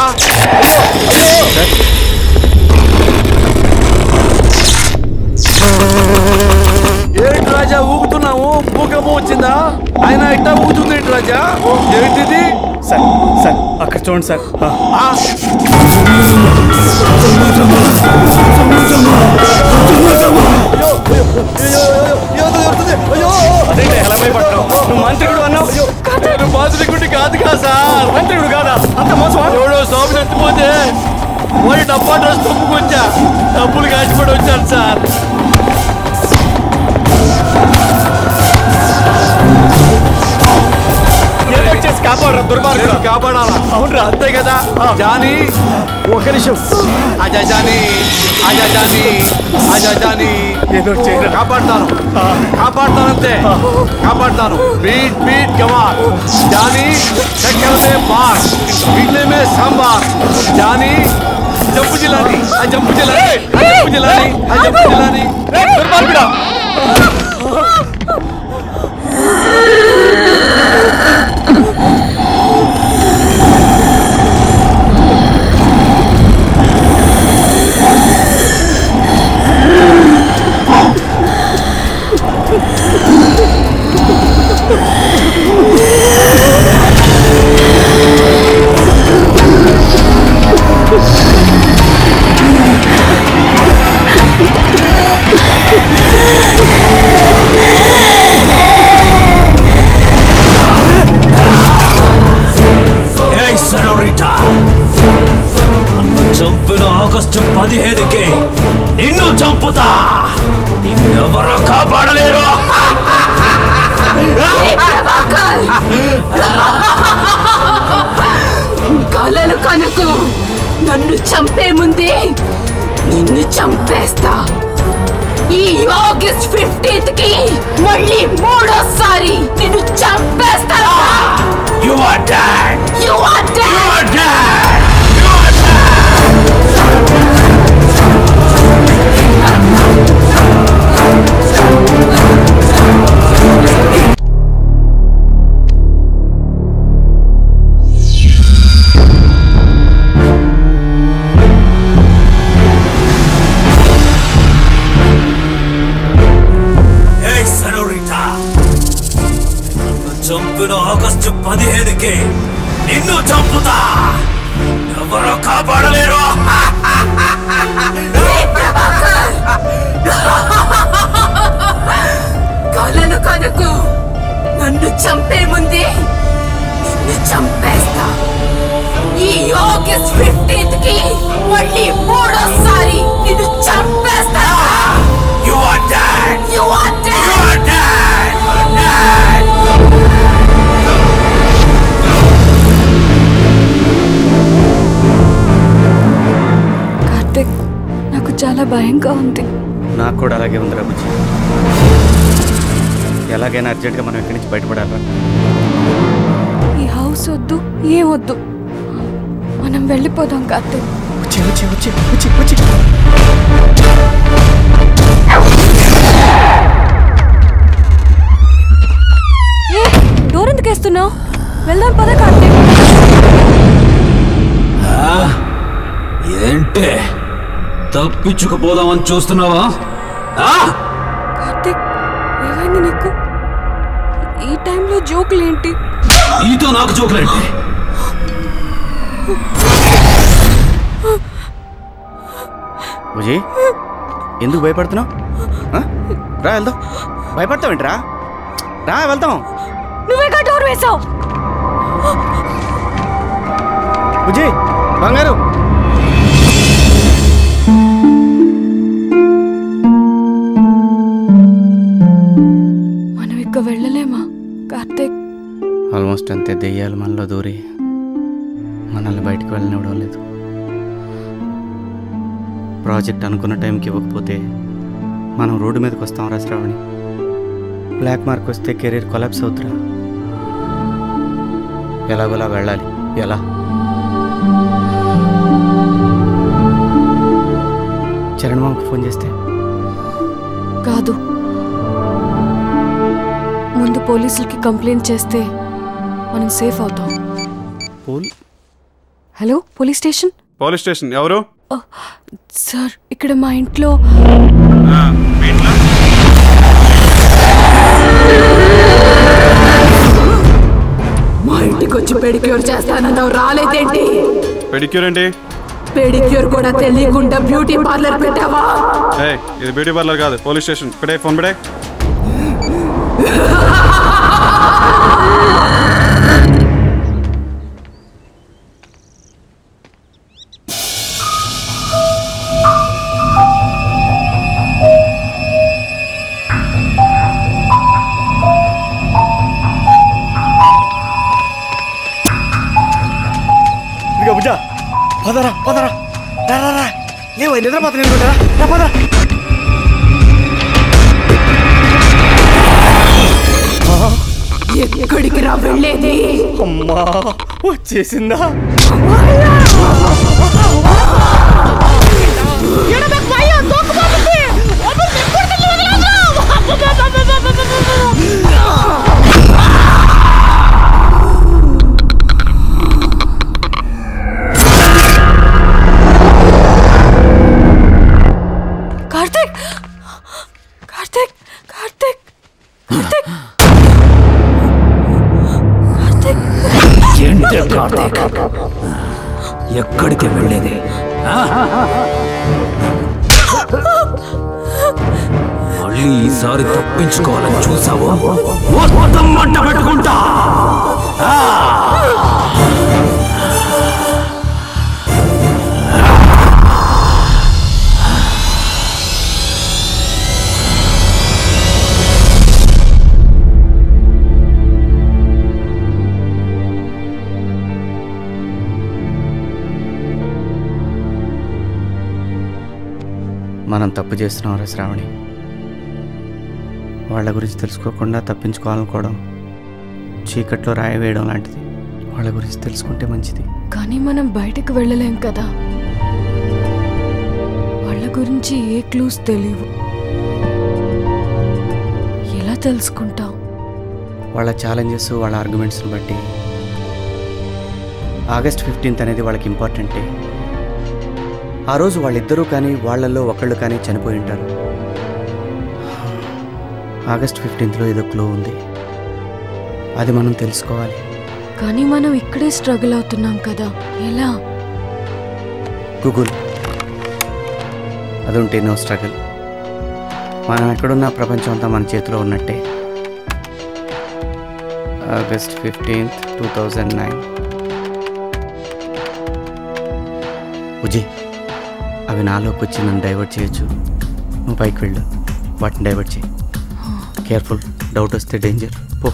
ఏంటి రాజా ఊగుతున్నావు భూకంపం వచ్చిందా ఆయన ఇట్టా ఊగుతుంది ఏంటి రాజా ఏంటిది సార్ సార్ అక్కడ చూడండి సార్ ఆ, అదేంటి ఎలా భయపడ్డావు నువ్వు మంత్రికుడు అన్నావు నేను మాంత్రికుడి కాదు కదా సార్ మంత్రికుడు కాదా అంత మోసం ఎవడో స్వామి చచ్చిపోతే వాడి డబ్బా డ్రెస్ తప్పుకొచ్చా డబ్బులు కాచిపడి వచ్చాను సార్ ఏదో చేసి కాపాడరా దుర్మార్గుడు నేను కాపాడాలా అవునరా అంతే కదా జానీ ఒక నిమిషం ఆజా జానీ ఆజా జానీ ఆజా జానీ ఏదో చేయరా కాపాడతాను కాపాడతాను అంతే కాపాడతాను బీట్ బీట్ గవార్ జానీ చక్కెర మే బార్ ఇడ్లీ మే సాంబార్ జానీ జంపు జిల్లాని ఆ జంపు జిల్లాని ఆ జంపు జిల్లాని ఆ జంపు జిల్లాని దుర్మార్గుడా చంపిన ఆగస్టు పదిహేనుకి నిన్ను చంపుతా నిన్నెవరో కాపాడలేరు కలలు కనుకు నన్ను చంపే ముందే నిన్ను చంపేస్తా ఈ ఆగస్ట్ ఫిఫ్టీన్త్ కి మళ్ళీ మూడోసారి నిన్ను చంపేస్తా you are dead you are you are dead ఏయ్ సరోరిటా నన్ను చంపిన ఆగస్టు పదిహేనుకి నిన్ను చంపుతా ఎవరో కాపాడలేరు నన్ను చంపే ముందే నిన్ను చంపేస్తా ఈ ఆగస్ట్ ఫిఫ్టీన్త్ కి మళ్ళీ మూడోసారి నిన్ను చంపేస్తా You are dead! You are dead! You are dead! You are dead! Karthik నాకు చాలా భయంగా ఉంది నాకు కూడా అలాగే ఉంది రాబుజీ ఎలాగైనా అర్జెంట్గా మనం ఇక్కడి నుంచి బయటపడాలి ఈ హౌస్ వద్దు ఏం వద్దు మనం వెళ్ళిపోదాం కార్తిక్ వచ్చి వచ్చి వచ్చి వచ్చి వచ్చి ఏ డోర్ ఎందుకు వేస్తున్నావు వెళ్దాం పద కార్తిక్ ఏంటే తప్పించుకుపోదామని చూస్తున్నావా ఆ? కార్తిక్ ఏమైంది నీకు ఈ టైంలో జోకులు ఏంటి నీతో నాకు జోకులేంటి భుజీ ఎందుకు భయపడుతున్నావు ఆ? రా వెళ్దాం భయపడతావేంట్రా రా వెళ్దాం నువ్వేగా డోర్ వేసావు భుజీ బంగారు మనం ఇక వెళ్ళలేమా కార్తిక్ ఆల్మోస్ట్ అంతే దెయ్యాలు మనలో దూరి మనల్ని బయటకు వెళ్ళనివ్వడం లేదు ప్రాజెక్ట్ అనుకున్న టైంకి ఇవ్వకపోతే మనం రోడ్డు మీదకి వస్తాం రా శ్రావణి బ్లాక్ మార్క్ వస్తే కెరీర్ కొలాప్స్ అవుతురా ఎలాగోలా వెళ్ళాలి ఎలా చరణ్ మామకు ఫోన్ చేస్తే కాదు ముందు పోలీసులకి కంప్లైంట్ చేస్తే మనం సేఫ్ అవుతాం పోల్ hello police station police station ఎవరు సార్ ఇక్కడ మా ఇంట్లో మా ఇంటికి వచ్చి పెడిక్యూర్ చేస్తానన్నావు రాలేదేంటి పెడిక్యూర్ ఏంటి పెడిక్యూర్ కూడా తెలియకుండా బ్యూటీ పార్లర్ పెట్టావా ఏయ్ ఇది బ్యూటీ పార్లర్ కాదు పోలీస్ స్టేషన్ ఇక్కడే ఫోన్ పెడే ఇదిగో బుజ్జ పదరా పదరా రా రా రా లేవు నిద్రపోతా నేను రా పదరా ఎక్కడికి రా వెళ్ళేది అమ్మా వచ్చేసిందా కార్తిక్ కార్తిక్ కార్తిక్ కార్తిక్ కార్తిక్ ఏంటే కార్తీక్ ఎక్కడికి వెళ్ళేది ఆ? మళ్ళీ ఈసారి తప్పించుకోవాలని చూసావు మొత్తం మంట పెట్టుకుంటా ఆ! మనం తప్పు చేస్తున్నాం రా శ్రావణి వాళ్ళ గురించి తెలుసుకోకుండా తప్పించుకోవాలనుకోవడం చీకట్లో రాయి వేయడం లాంటిది వాళ్ళ గురించి తెలుసుకుంటే మంచిది కానీ మనం బయటకు వెళ్ళలేం కదా వాళ్ళ గురించి ఏ క్లూస్ తెలియవు ఎలా తెలుసుకుంటాం వాళ్ళ ఛాలెంజెస్ వాళ్ళ ఆర్గ్యుమెంట్స్ని బట్టి ఆగస్ట్ ఫిఫ్టీన్త్ అనేది వాళ్ళకి ఇంపార్టెంటే ఆ రోజు వాళ్ళిద్దరూ కానీ వాళ్ళల్లో ఒకళ్ళు కానీ చనిపోయి ఉంటారు ఆగస్ట్ ఫిఫ్టీన్త్లో ఏదో క్లో ఉంది అది మనం తెలుసుకోవాలి కానీ మనం ఇక్కడే స్ట్రగుల్ అవుతున్నాం కదా ఎలా గూగుల్ అది ఉంటే నో స్ట్రగుల్ మనం ఎక్కడున్నా ప్రపంచం అంతా మన చేతిలో ఉన్నట్టే August fifteenth two thousand nine ఉజయ్ అవి నాలోకి వచ్చి నన్ను డైవర్ట్ చేయొచ్చు నువ్వు పైకి వెళ్ళు వాటిని డైవర్ట్ చేయి కేర్ఫుల్ డౌట్ వస్తే డేంజర్ పో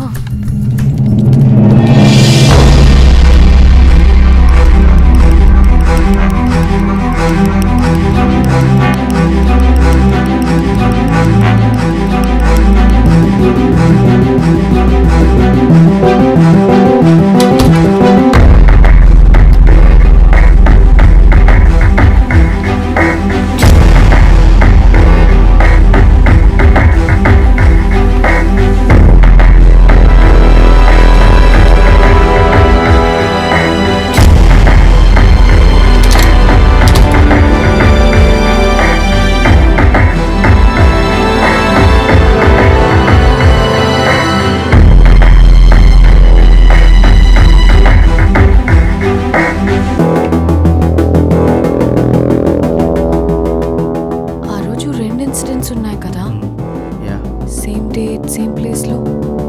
ఆ రోజు రెండు ఇన్సిడెంట్స్ ఉన్నాయి కదా yeah same date same place లో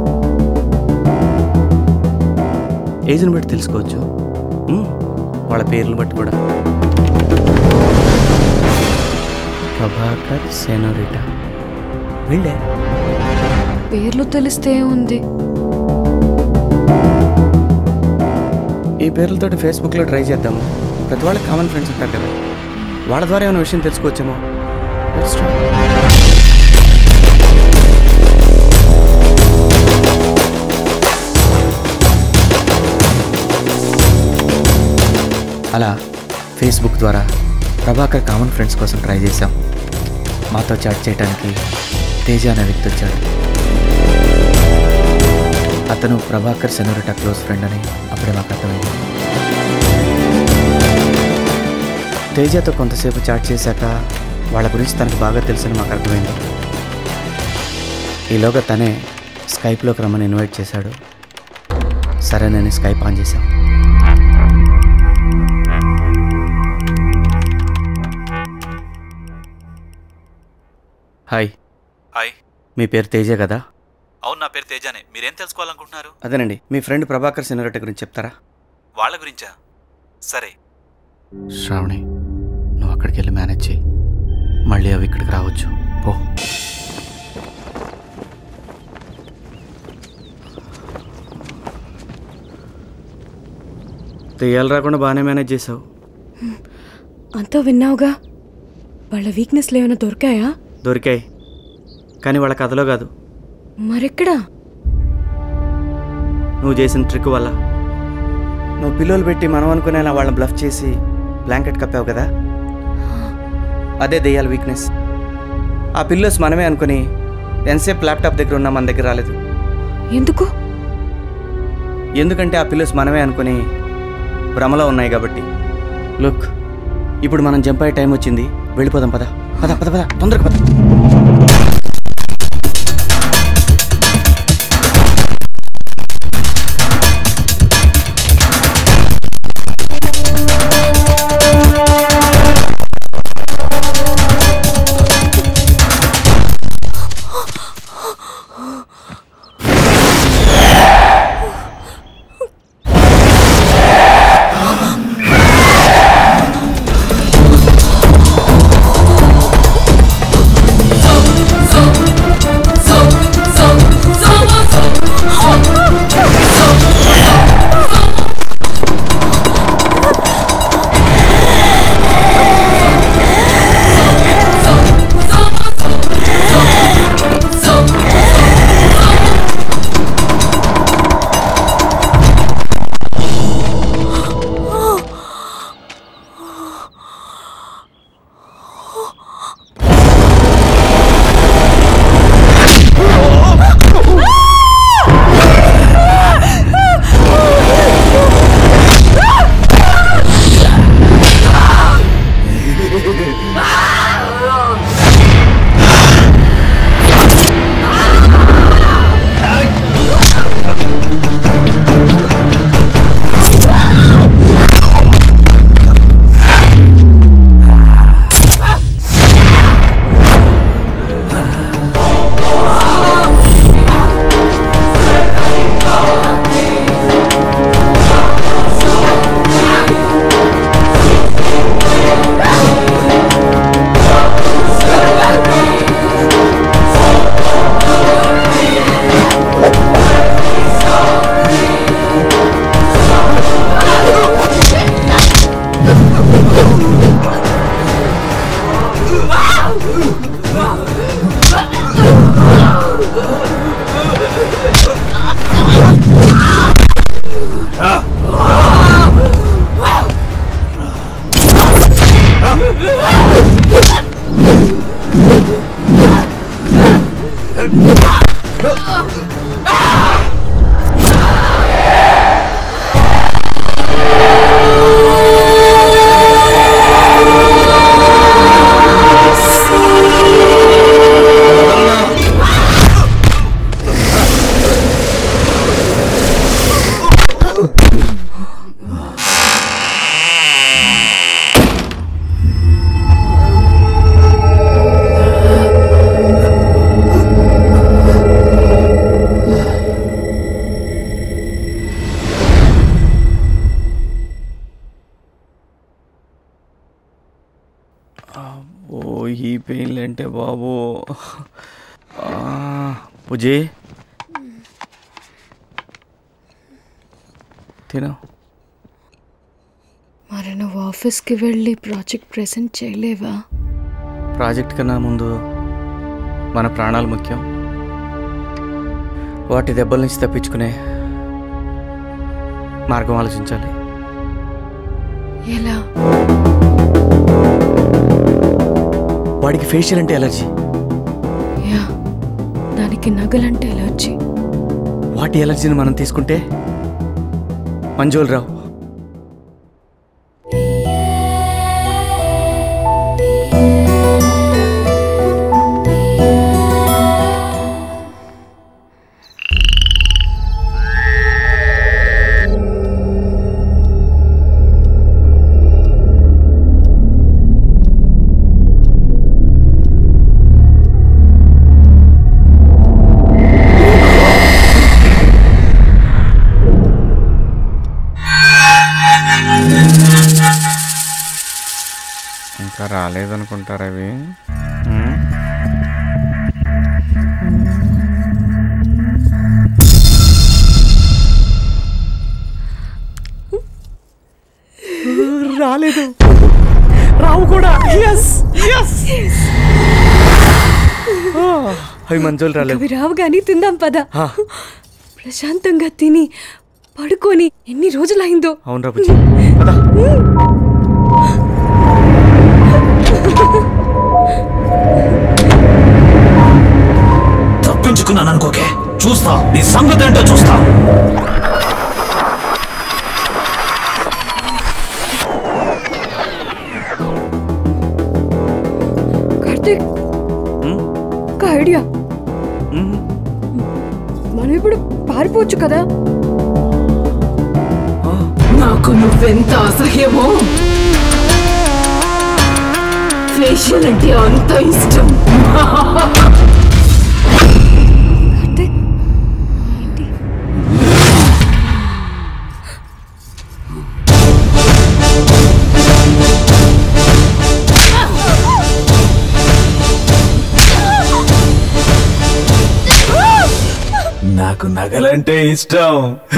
ఏజ్ని బట్టి తెలుసుకోవచ్చు మ్మ్. వాళ్ళ పేర్లు బట్టి కూడా ప్రభాకర్ సెనోరిటా వీళ్ళే పేర్లు తెలిస్తే ఉంది ఈ పేర్లతోటి ఫేస్బుక్లో ట్రై చేద్దాము ప్రతి వాళ్ళకి కామన్ ఫ్రెండ్స్ ఉంటారు కదా వాళ్ళ ద్వారా ఏమైనా విషయం తెలుసుకోవచ్చేమో Let's try. అలా ఫేస్బుక్ ద్వారా ప్రభాకర్ కామన్ ఫ్రెండ్స్ కోసం ట్రై చేశాం మాతో చాట్ చేయడానికి తేజ అనే వ్యక్తి వచ్చాడు అతను ప్రభాకర్ సెనోరిటా క్లోజ్ ఫ్రెండ్ అని అప్పుడే మాకు అర్థమైంది తేజతో కొంతసేపు చాట్ చేశాక వాళ్ళ గురించి తనకు బాగా తెలుసని మాకు అర్థమైంది ఈలోగా తనే స్కైప్లోకి రమ్మని ఇన్వైట్ చేశాడు సరే నేను స్కైప్ ఆన్ చేశాం హాయ్ హాయ్ మీ పేరు తేజ కదా అవును నా పేరు తేజానే మీరేం తెలుసుకోవాలనుకుంటున్నారు అదేనండి మీ ఫ్రెండ్ ప్రభాకర్ సెనోరిటా గురించి చెప్తారా వాళ్ళ గురించా సరే శ్రావణి నువ్వు అక్కడికి వెళ్ళి మేనేజ్ చేయి మళ్ళీ అవి ఇక్కడికి రావచ్చు పో తెయ్యాలు రాకుండా బాగానే మేనేజ్ చేసావు అంతా విన్నావుగా వాళ్ళ వీక్నెస్లు ఏమైనా దొరికాయా దొరికాయి కానీ వాళ్ళ కథలో కాదు మరెక్కడా నువ్వు చేసిన ట్రిక్ వల్ల నువ్వు పిల్లలు పెట్టి మనం అనుకునేలా వాళ్ళని బ్లఫ్ చేసి బ్లాంకెట్ కప్పావు కదా అదే దెయ్యాల వీక్నెస్ ఆ పిల్లోస్ మనమే అనుకుని ఎంతసేపు ల్యాప్టాప్ దగ్గర ఉన్నా మన దగ్గర రాలేదు ఎందుకు ఎందుకంటే ఆ పిల్లోస్ మనమే అనుకుని భ్రమలో ఉన్నాయి కాబట్టి లుక్ ఇప్పుడు మనం జంప్ అయ్యే టైం వచ్చింది వెళ్ళిపోదాం పద పద పద పద తొందరగా పద Oh ఓ ఈ పెయిన్లు అంటే బాబు పూజీ తిన మరి నువ్వు ఆఫీస్కి వెళ్ళి ప్రాజెక్ట్ ప్రెజెంట్ చేయలేవా ప్రాజెక్ట్ కన్నా ముందు మన ప్రాణాలు ముఖ్యం వాటి దెబ్బల నుంచి తప్పించుకునే మార్గం ఆలోచించాలి ఎలా వాడికి ఫేషియల్ అంటే ఎలర్జీ యా దానికి నగలంటే ఎలర్జీ వాటి ఎలర్జీని మనం తీసుకుంటే మంజోల్ రావు ఇంకా రాలేదనుకుంటారు అవి రాలేదు రావు కూడా ఎస్ ఎస్ అవి మంజోల్ రాలేదు అవి రావు గాని తిందాం పద ఆ, ప్రశాంతంగా తిని పడుకొని ఎన్ని రోజులైందో అవును రా బుజ్జి పద తప్పించుకున్నాను అనుకోకే చూస్తా నీ సంగతి ఏంటో చూస్తా కార్తీక్ ఒక ఐడియా మనం ఇప్పుడు పారిపోవచ్చు కదా నాకు నువ్వెంత అసహ్యమో ఫేషియల్ అంటే అంత ఇష్టం నాకు నగలంటే ఇష్టం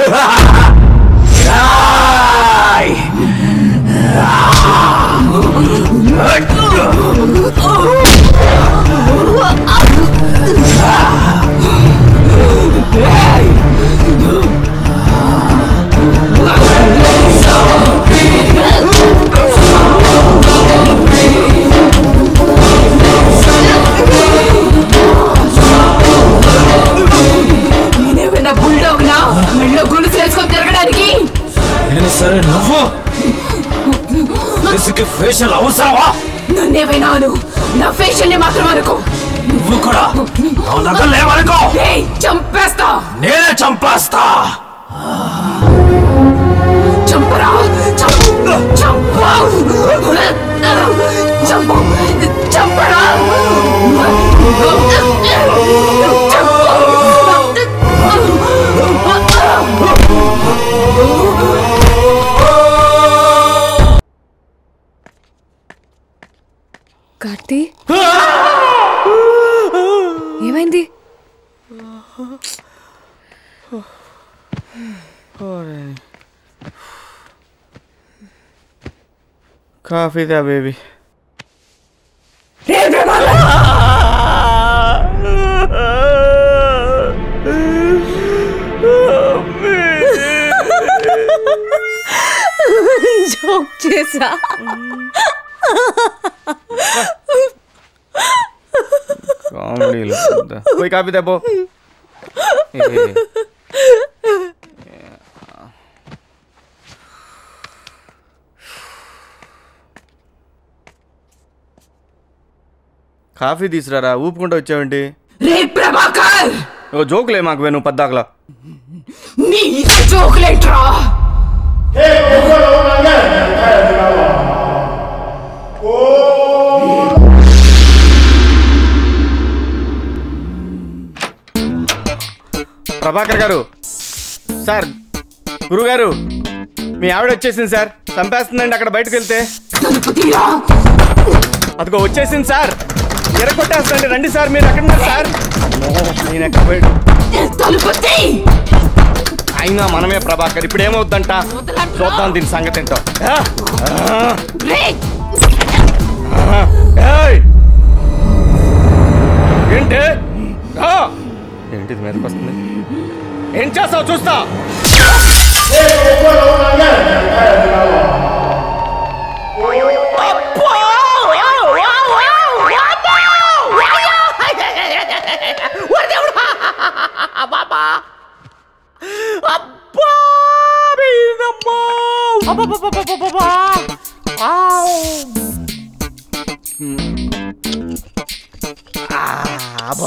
నేనేమైనా బుల్డాగ్నా మెళ్ళో గొలుసు వేసుకొని తిరగడానికి నేను సరే నువ్వు ఇసుక ఫేషియల్ అవసరమా నన్నేమైనా అను నా ఫేషియల్ ని మాత్రం అనుకో నువ్వు కూడా నా నగలు లేవనుకో ఏయ్, చంపేస్తా నేనే చంపేస్తా చంపరా చంపు చంపు చంపు చంపరా కార్తీ ఏమైంది కాఫీ దా బేబీ జోక్ చేసా కామెడీలు పోయి కాఫీ దా పో ఏ. కాఫీ తీసురారా ఊపుకుంటూ వచ్చావేంటి రే ప్రభాకర్ ఓ జోకులే మాకు నువ్వు పద్దాకలా నీ జోకులేంట్రా ప్రభాకర్ గారు సార్ గురుగారు మీ ఆవిడ వచ్చేసింది సార్ చంపేస్తుందండి అక్కడ బయటకు వెళ్తే అదిగో వచ్చేసింది సార్ ఎరగొట్టేస్తుందండి రండి సార్ మీరు ఎక్కడ ఉన్నారు సార్ నేను ఎక్కడ పోయాడు అయినా మనమే ప్రభాకర్ ఇప్పుడు ఏమవుద్దంట చూద్దాం దీని సంగతి ఏంటో ఆ? ఆ? ఆ? ఏయ్! ఏంటి రా! ఏంటిది మీదకి వస్తుంది ఏం చేస్తావు చూస్తా అబ్బా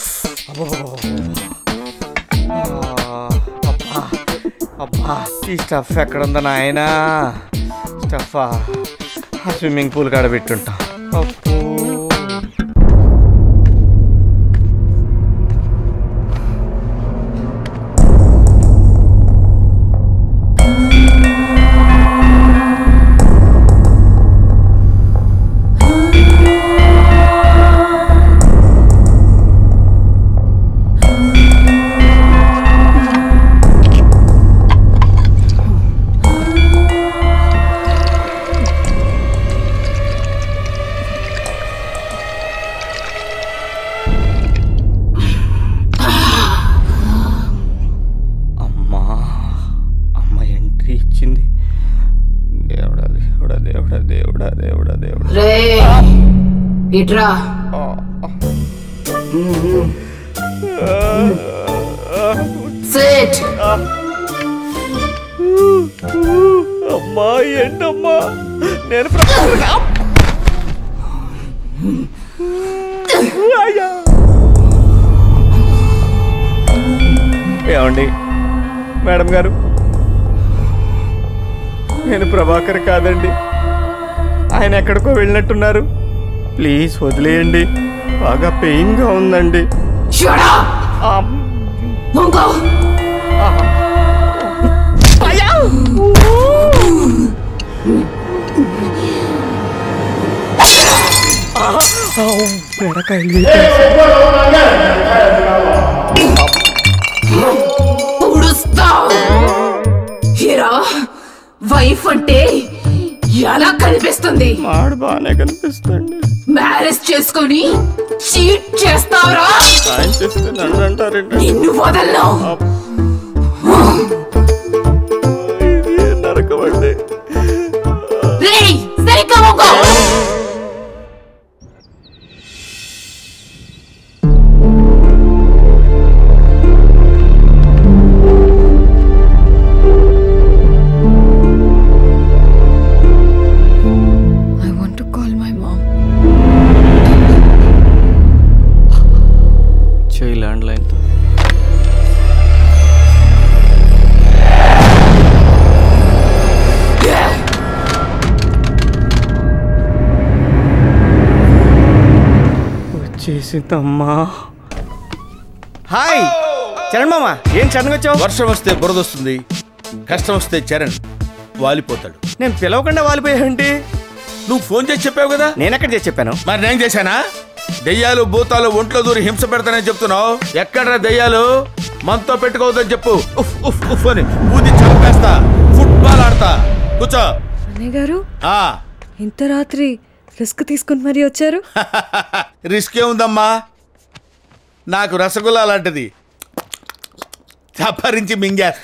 అబ్బా అబ్బా ఈ స్టఫ్ ఎక్కడ ఉందో నాయనా స్టఫ్ ఆ స్విమ్మింగ్ పూల్ కాడ పెట్టుంటా అబ్బో. అమ్మా అమ్మ ఎంట్రీ ఇచ్చింది దేవుడా దేవుడా దేవుడా దేవుడా దేవుడా దేవుడా రే ఇట్రా సిట్ అమ్మా ఏంటమ్మా నేను ప్రపంచ- అయ్యా. ఏమండి మేడం గారు నేను ప్రభాకర్ కాదండి ఆయన ఎక్కడికో వెళ్ళినట్టున్నారు ప్లీజ్ వదిలేయండి బాగా పెయిన్గా ఉందండి ఆమ్. అయ్యా! ఆహా! ఆవ్, మెడకాయలు ఉడుస్తా హీరా వైఫ్ అంటే ఎలా కనిపిస్తుంది మాడు బాగానే కనిపిస్తుంది మ్యారేజ్ చేసుకొని చీట్ చేస్తావురా ఆయన చేస్తే నన్ను అంటారండి నిన్ను వదలను ఇది నరకం అండి రేయ్ సరిగ్గా వంగో I want to call my mom. చేయి ల్యాండ్ లైన్ వచ్చేసిందమ్మా హాయ్ చరణ్ మామ ఏం చరణ్ వచ్చావు వర్షం వస్తే బురద వస్తుంది కష్టం వస్తే చరణ్ వాలిపోతాడు నేను పిలవకుండా వాలిపోయావంటి నువ్వు ఫోన్ చేసి చెప్పావు కదా నేనెక్కడ చేసి చెప్పాను మరి నేను చేశానా దెయ్యాలు భూతాలు ఒంట్లో దూరి హింస పెడతానని చెప్తున్నావు ఎక్కడ దెయ్యాలు మనతో పెట్టుకోవద్దని చెప్పు ఉఫ్ ఉఫ్ ఉఫ్ అని ఊది చంపేస్తా ఫుట్బాల్ ఆడతా కూర్చో అన్నయ్య గారు ఆ ఇంత రాత్రి రిస్క్ తీసుకుని మరీ వచ్చారు రిస్క్ ఏముందమ్మా నాకు రసగుల్లా లాంటిది చప్పరించి మింగేస్తా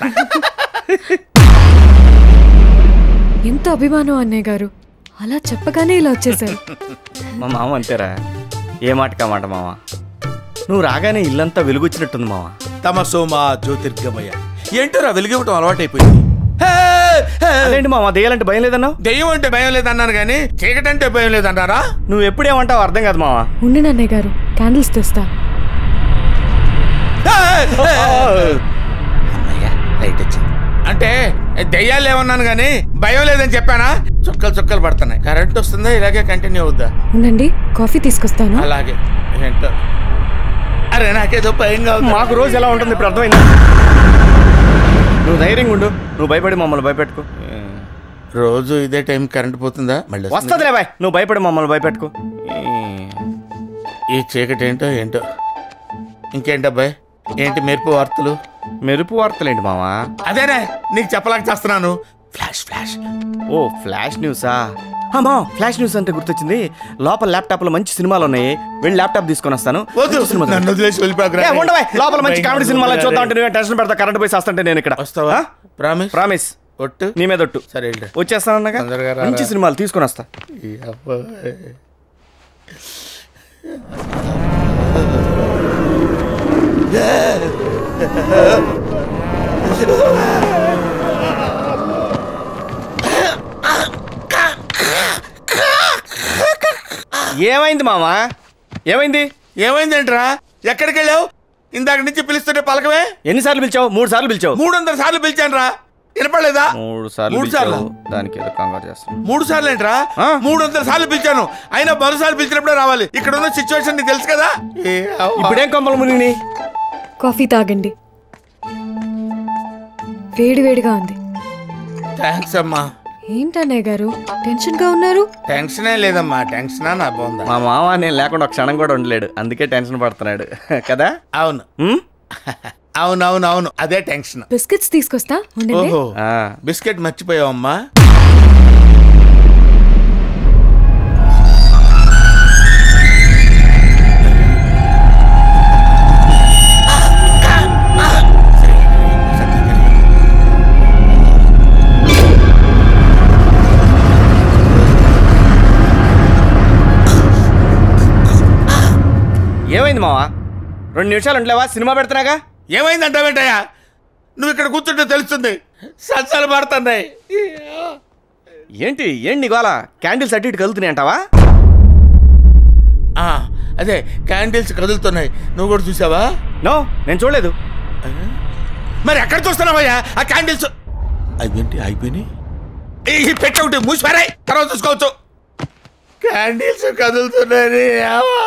ఎంత అభిమానం అన్నయ్య గారు అలా చెప్పగానే ఇలా వచ్చేసారు మా మామ అంతేరా ఏ మాటకా మాట మామ నువ్వు రాగానే ఇల్లంతా వెలుగొచ్చినట్టుంది మామ తమ సోమా జ్యోతిర్గమయ ఏంటోరా వెలిగివ్వటం అలవాటైపోయింది అదేంటి మామ దెయ్యాలంటే భయం లేదన్నావు దెయ్యం అంటే భయం లేదన్నాను కానీ చీకటి అంటే భయం లేదన్నారా నువ్వు ఎప్పుడేమంటావు అర్థం కాదు మామ ఉండండి అన్నయ్య గారు క్యాండిల్స్ తెస్తా లైట్ వచ్చింది అంటే దెయ్యాలు ఏమన్నాను కానీ భయం లేదని చెప్పానా చుక్కలు చుక్కలు పడుతున్నాయి కరెంట్ వస్తుందా ఇలాగే కంటిన్యూ అవుద్దా ఉండండి కాఫీ తీసుకొస్తాను అలాగే ఏంటో అరే నాకేదో భయంగా ఉంది. మాకు రోజు ఎలా ఉంటుంది ఇప్పుడు అర్థమైందా నువ్వు ధైర్యంగా ఉండు నువ్వు భయపడి మమ్మల్ని భయపెట్టుకో రోజు ఇదే టైం కరెంట్ పోతుందా మళ్ళీ వస్తుందా? వస్తుందిలే బాయ్ నువ్వు భయపడి మమ్మల్ని భయపెట్టుకో ఈ చీకటి ఏంటో ఏంటో ఇంకేంటబ్బాయ్ ఏంటి మెరుపు వార్తలు మెరుపు వార్తలు ఏంటి మావా అదేనే నీకు చెప్పలేక చేస్తున్నాను ఫ్లాష్ ఫ్లాష్ ఓ ఫ్లాష్ న్యూసా అమ్మా ఫ్లాష్ న్యూస్ అంటే గుర్తొచ్చింది లోపల ల్యాప్టాప్ లో మంచి సినిమాలు ఉన్నాయి వెళ్ళి ల్యాప్టాప్ తీసుకొని వస్తాను వద్దు మంచి సినిమా నన్ను వదిలేసి వెళ్ళిపోకరా ఏ, ఉండవే లోపల మంచి కామెడీ సినిమాలు చూద్దాం అంటే నువ్వే టెన్షన్ పెడతా కరెంట్ పోయి వస్తుంటే నేను ఇక్కడ వస్తావా ప్రామిస్ ప్రామిస్ ఒట్టు నీ మీద ఒట్టు సరే వెళ్ళు. వచ్చేస్తానన్నాగా తొందరగా రారా. మంచి సినిమాలు తీసుకొని వస్తా ఈ అబ్బాయి. ఏమైంది మావా ఏమైంది ఏమైందేంట్రా ఎక్కడికి వెళ్ళావు ఇందాక నుంచి పిలుస్తుంటే పలకవే ఎన్నిసార్లు పిలిచావు మూడు సార్లు పిలిచావు మూడు వందల సార్లు పిలిచాను రా వినపడలేదా మూడు సార్లు మూడు సార్లు పిలిచావు. దానికి ఏదో కంగారు చేస్తాను మూడు సార్లు ఏంట్రా మూడు వందల సార్లు పిలిచాను అయినా మరోసారి పిలిచినప్పుడే రావాలి ఇక్కడ ఉన్న సిచ్యువేషన్ నీకు తెలుసు కదా ఏ అవ్వ. ఇప్పుడేం కొంపలు మునిగి కాఫీ తాగండి వేడి వేడిగా ఉంది థ్యాంక్స్ అమ్మా ఏంటన్నయ్య గారు టెన్షన్ గా ఉన్నారు టెన్షనే లేదమ్మా టెన్షనా నా బాగుందా మా మామ నేను లేకుండా ఒక క్షణం కూడా ఉండలేడు అందుకే టెన్షన్ పడుతున్నాడు కదా అవును అవును అవును అవును అదే టెన్షన్ బిస్కెట్స్ తీసుకొస్తా ఉండండి ఓహో బిస్కెట్ మర్చిపోయావమ్మా ఏమైంది మావా రెండు నిమిషాలు ఉండలేవా సినిమా పెడుతున్నాగా ఏమైందంటావేంటయ్యా నువ్వు ఇక్కడ కూర్చుంటే తెలుస్తుంది సత్సాలు పడుతున్నాయి ఏంటి ఏంటి గోళ క్యాండిల్స్ అటు ఇటు కలుగుతున్నాయి అంటావా ఆ, అదే క్యాండిల్స్ కదులుతున్నాయి నువ్వు కూడా చూసావా నో నేను చూడలేదు మరి ఎక్కడ చూస్తున్నావయ్యా ఆ క్యాండిల్స్ అవేంటి అయిపోయినాయి ఈ పెట్ట ఒకటి మూసిపారాయి తర్వాత చూసుకోవచ్చు క్యాండిల్స్ కదులుతున్నాయి ఆవా.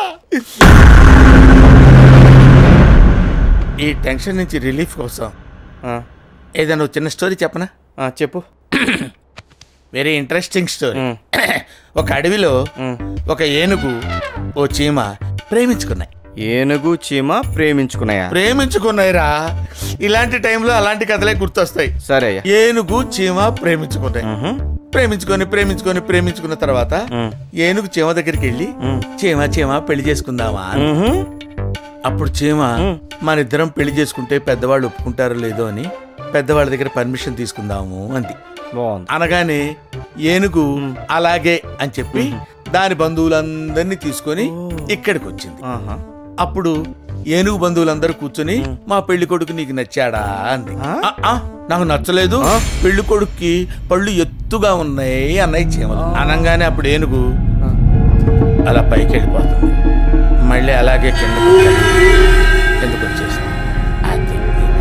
ఈ టెన్షన్ నుంచి రిలీఫ్ కోసం ఏదైనా ఒక చిన్న స్టోరీ చెప్పనా చెప్పు వెరీ ఇంట్రెస్టింగ్ స్టోరీ ఒక అడవిలో ఒక ఏనుగు ఓ చీమ ప్రేమించుకున్నాయి ఏనుగు చీమ ప్రేమించుకున్నాయా ప్రేమించుకున్నాయిరా ఇలాంటి టైంలో అలాంటి కథలే గుర్తొస్తాయి సరే ఏనుగు చీమ ప్రేమించుకున్నాయి ప్రేమించుకొని ప్రేమించుకొని ప్రేమించుకున్న తర్వాత ఏనుగు చీమ దగ్గరికి వెళ్ళి చీమ చీమ పెళ్లి చేసుకుందామా అని. అప్పుడు చీమ మన ఇద్దరం పెళ్లి చేసుకుంటే పెద్దవాళ్ళు ఒప్పుకుంటారో లేదో అని పెద్దవాళ్ళ దగ్గర పర్మిషన్ తీసుకుందాము అంది అనగానే ఏనుగు అలాగే అని చెప్పి దాని బంధువులందరినీ తీసుకొని ఇక్కడికి వచ్చింది అప్పుడు ఏనుగు బంధువులందరూ కూర్చొని మా పెళ్లి కొడుకు నీకు నచ్చాడా అంది "ఆ, ఆ, నాకు నచ్చలేదు పెళ్లి కొడుక్కి పళ్ళు ఎత్తుగా ఉన్నాయి అన్నయ్య చీమలు అనగానే అప్పుడు ఏనుగు అలా పైకి వెళ్ళిపోతుంది మళ్ళీ అలాగే కిందకు కిందకు వచ్చేసింది అది.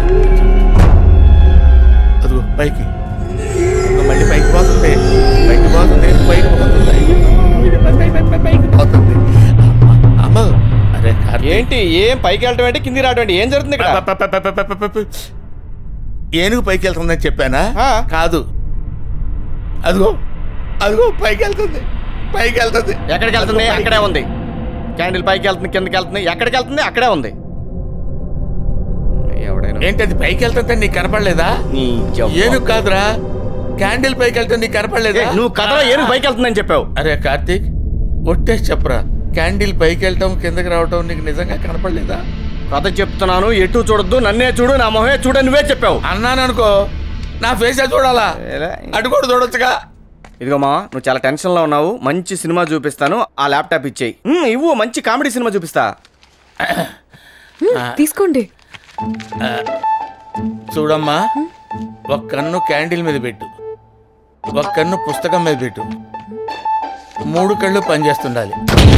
అదిగో పైకి అదిగో మళ్ళీ పైకి పోతుంది పైకి పోతుంది పైకి పోతుంది పైకి పోతుంది అమ్మ అరే ఏంటి ఏం పైకి వెళ్ళటం ఏంటి కిందికి రావడం ఏంటి ఏం జరుగుతుంది ఇక్కడ ఏనుగు పైకి వెళ్తుందని చెప్పానా కాదు అదిగో అదిగో పైకి వెళ్తుంది పైకి వెళ్తుంది ఎక్కడికి వెళ్తుంది అక్కడే ఉంది క్యాండిల్ పైకి వెళ్తుంది కిందకి వెళ్తుంది ఎక్కడికి వెళ్తుంది అక్కడే ఉంది ఎవడైనా ఏంటి అది పైకి వెళ్తుంటే నీకు కనపడలేదా ఏనుగు కాదురా క్యాండిల్ పైకి వెళ్తే నీకు కనపడలేదా ఏ, నువ్వు కథలో ఏనుగు పైకి వెళ్తుందని చెప్పావు అరే కార్తీక్ ఒట్టేసి చెప్పరా క్యాండిల్ పైకి వెళ్ళటం కిందకి రావటం నీకు నిజంగా కనపడలేదా కథ చెప్తున్నాను ఎటు చూడొద్దు నన్నే చూడు నా మొహమే చూడు నువ్వే చెప్పావు అన్నాను అనుకో నా ఫేసే చూడాలా అటు కూడా చూడొచ్చుగా ఇదిగో మా నువ్వు చాలా టెన్షన్ లో ఉన్నావు మంచి సినిమా చూపిస్తాను ఆ ల్యాప్టాప్ ఇచ్చేయి ఉమ్, ఇవ్వు మంచి కామెడీ సినిమా చూపిస్తా తీసుకోండి ఆ, చూడమ్మా ఒక కన్ను క్యాండిల్ మీద పెట్టు ఒక కన్ను పుస్తకం మీద పెట్టు మూడు కళ్ళు పనిచేస్తుండాలి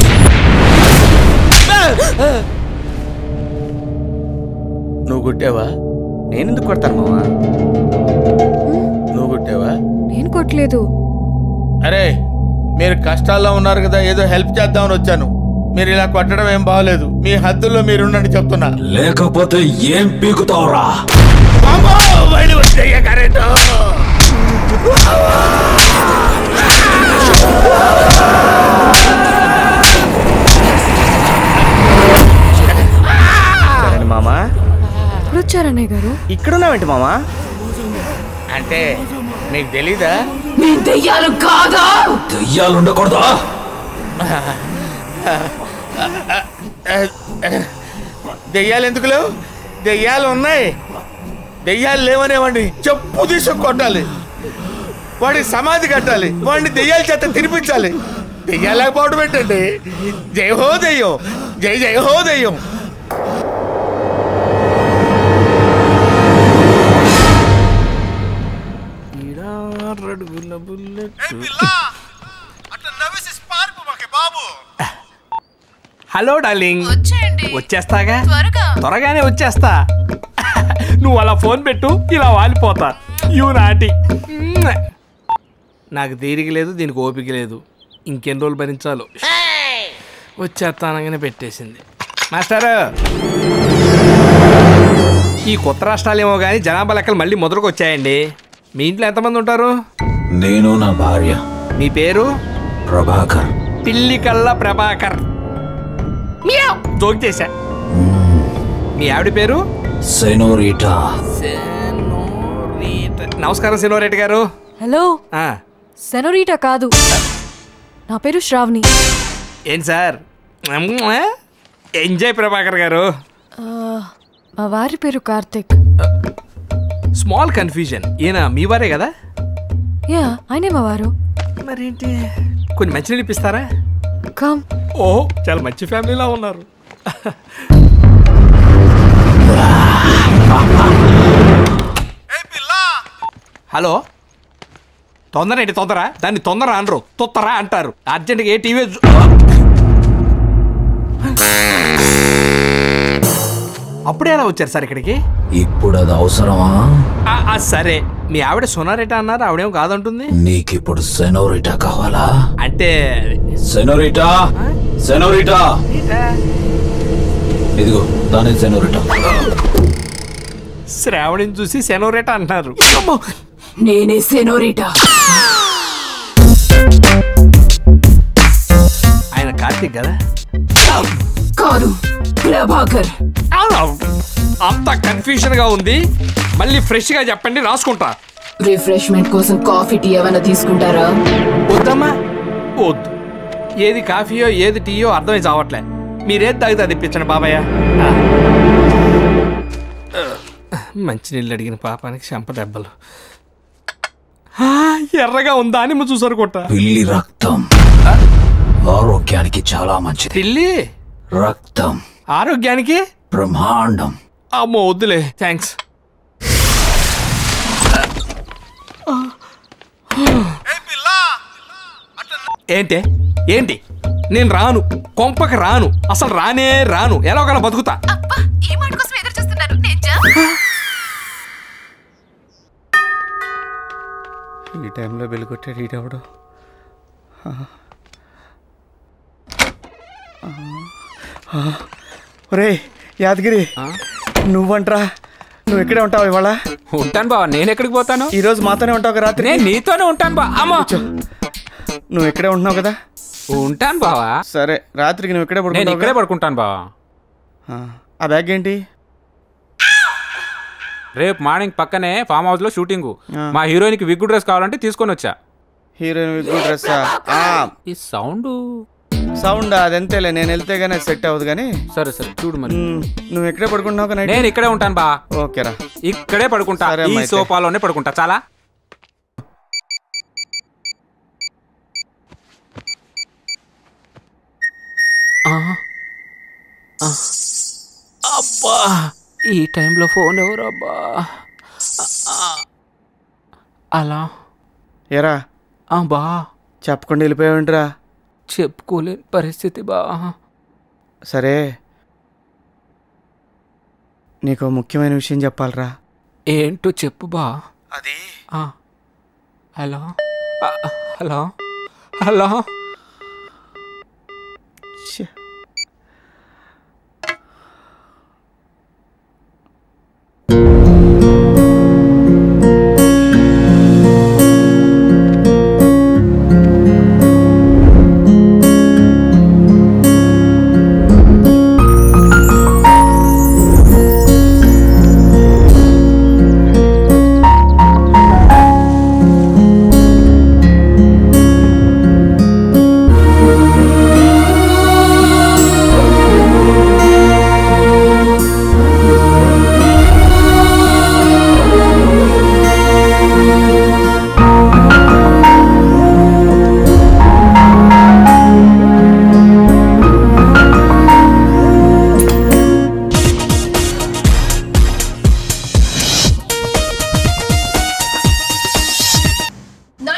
నువ్వు కొట్టావా నేను ఎందుకు కొడతాను మావా నువ్వు కొట్టావా నేను కొట్టలేదు అరే మీరు కష్టాల్లో ఉన్నారు కదా ఏదో హెల్ప్ చేద్దామని వచ్చాను మీరు ఇలా కొట్టడం ఏం బాగలేదు మీ హద్దుల్లో మీరుండండి చెప్తున్నా లేకపోతే ఏం పీకుతావురా అమ్మో, బయలు వచ్చేయ్య కరెంటు. సరే మామా ఇప్పుడు వచ్చారన్నయ్య గారు ఇక్కడున్నావేంటి మామా అంటే నీకు తెలీదా మీ దెయ్యాలు కాదా దెయ్యాలు ఉండకూడదా దెయ్యాలు ఎందుకు లేవు దెయ్యాలు ఉన్నాయి దెయ్యాలు లేవనేవండి చెప్పు తీసుకు కొట్టాలి వాడి సమాధి కట్టాలి వాడిని దెయ్యాల చేత తినిపించాలి దెయ్యాలకు పోటు పెట్టండి జై హో దెయ్యం జై జై హో దెయ్యం హలో డార్లింగ్ వచ్చేయండి వచ్చేస్తాగా త్వరగా త్వరగానే వచ్చేస్తా నువ్వు అలా ఫోన్ పెట్టు ఇలా వాలిపోతా యూ నాటి నాకు తీరిక లేదు దీనికి ఓపిక లేదు ఇంకెన్ని రోజులు భరించాలో వచ్చేస్తానగానే పెట్టేసింది మాస్టర్ ఈ కొత్త రాష్ట్రాలేమో కానీ జనాభా లెక్కలు మళ్ళీ మొదలుకు వచ్చాయండి మీ ఇంట్లో ఎంతమంది ఉంటారు నేను నా భార్య మీ పేరు ప్రభాకర్ పిల్లి కళ్ళ ప్రభాకర్ జోక్ చేశా మీ ఆవిడ పేరు సెనోరిటా నమస్కారం సినోరెడ్డి గారు హలో ఆ, సెనోరీటా కాదు నా పేరు శ్రావణి ఏంటి సార్ ఎంజాయ్ ప్రభాకర్ గారు ఆ, మా వారి పేరు కార్తిక్ స్మాల్ కన్ఫ్యూజన్ ఈయన మీ వారే కదా యా ఆయనే మా వారు మరేంటి కొన్ని మంచినీళ్ళు ఇప్పిస్తారా కమ్ ఓ చాలా మంచి ఫ్యామిలీలా ఉన్నారు హలో తొందర ఏంటి తొందర దాన్ని తొందర అనరు తొత్తరా అంటారు అర్జెంట్గా ఏ టీవీ చూ- అప్పుడే ఎలా వచ్చారు సార్ ఇక్కడికి ఇప్పుడు అది అవసరమా ఆ, ఆ, సరే మీ ఆవిడ సొనారేట అన్నారు ఆవిడేం కాదంటుంది నీకిప్పుడు సెనోరిటా కావాలా అంటే సెనోరిటా సెనోరిటా ఇదిగో దాని సెనోరిటా శ్రావణిని చూసి సెనోరేట అంటున్నారు నేనే సెనోరిటా ఆయన కార్తీక్ కదా కాదు ప్రభాకర్ అంత కన్ఫ్యూజన్ గా ఉంది మళ్ళీ ఫ్రెష్ గా చెప్పండి రాసుకుంటా రిఫ్రెష్మెంట్ కోసం కాఫీ టీ ఏమైనా తీసుకుంటారా వద్దమ్మా వద్దు ఏది కాఫీయో ఏది టీయో అర్థమై చావట్లే మీరేది తాగితే అది ఇప్పించండి బాబాయ్ మంచినీళ్ళు అడిగిన పాపానికి చెంప దెబ్బలు ఆ, ఎర్రగా ఉందా అని ముందు చూసారు కొట్ట పిల్లి రక్తం ఆరోగ్యానికి చాలా మంచిది పిల్లి రక్తం ఆరోగ్యానికి బ్రహ్మాండం అమ్మో వద్దులే థ్యాంక్స్ ఏంటి ఏంటి నేను రాను కొంపకి రాను అసలు రానే రాను ఎలా ఒకలా బతుకుతా ఈ మాట కోసం ఎదురు చూస్తున్నారు ఈ టైంలో బెల్ కొట్టాడు ఈడెవడు ఒరే యాదగిరి నువ్వంట్రా నువ్వు ఇక్కడే ఉంటావు ఇవాళ ఉంటాను బావ నేను ఎక్కడికి పోతాను ఈ రోజు మాతోనే ఉంటావు కదా రాత్రి నేను నీతోనే ఉంటాను బా అమ్మా నువ్వు ఇక్కడే ఉంటున్నావు కదా ఉంటాను బావా సరే రాత్రికి నువ్వు ఇక్కడే నేను పడుకుంటావు ఇక్కడే కదా? పడుకుంటాను బావా ఆ, ఆ బ్యాగ్ ఏంటి రేపు మార్నింగ్ పక్కనే ఫామ్ హౌస్ లో షూటింగ్ ఆ. మా హీరోయిన్ కి విగ్గు డ్రెస్ కావాలంటే తీసుకొని వచ్చా హీరోయిన్ విగ్గు డ్రెస్ ఈ సౌండ్ సౌండ్ అదంతేలే నేను వెళ్తే గానీ సెట్ అవ్వదు కానీ సరే సరే చూడు మరి నువ్వు ఎక్కడే పడుకుంటున్నావు కదా నేను ఇక్కడే ఉంటాను బా ఓకేరా ఇక్కడే పడుకుంటా సరే ఈ అమ్మా అయితే. సోఫాలోనే పడుకుంటా చాలా అబ్బా ఈ టైంలో ఫోన్ ఎవరు అబ్బా అలా ఏరా బా చెప్పకుండా వెళ్ళిపోయావేంట్రా చెప్పుకోలేని పరిస్థితి బా సరే నీకు ముఖ్యమైన విషయం చెప్పాలరా ఏంటో చెప్పు బా అది హలో ఆ, hello hello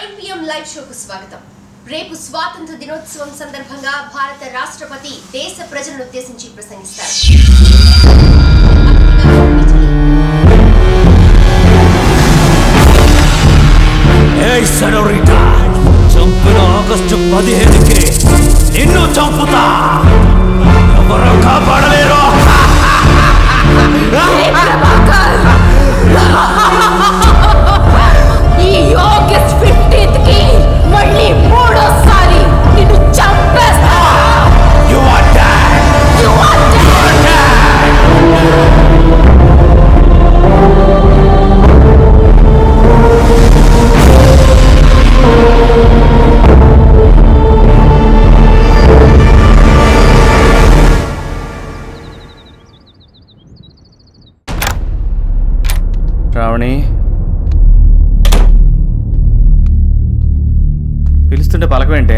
nine PM live షోకు స్వాగతం రేపు స్వాతంత్ర దినోత్సవం సందర్భంగా భారత రాష్ట్రపతి దేశ ప్రజలను ఉద్దేశించి ప్రసంగిస్తారు ఏయ్ సెనోరిటా చంపిన ఆగస్టు పదిహేనుకి నిన్ను చంపుతా ఎవరు కాపాడలేరు ఈ ఆగస్ట్ ఫిఫ్టీన్త్ కి మళ్ళీ మూడోసారి నిన్ను చంపేస్తా You are dead. You are రావణి పిలుస్తుంటే పలకమేంటే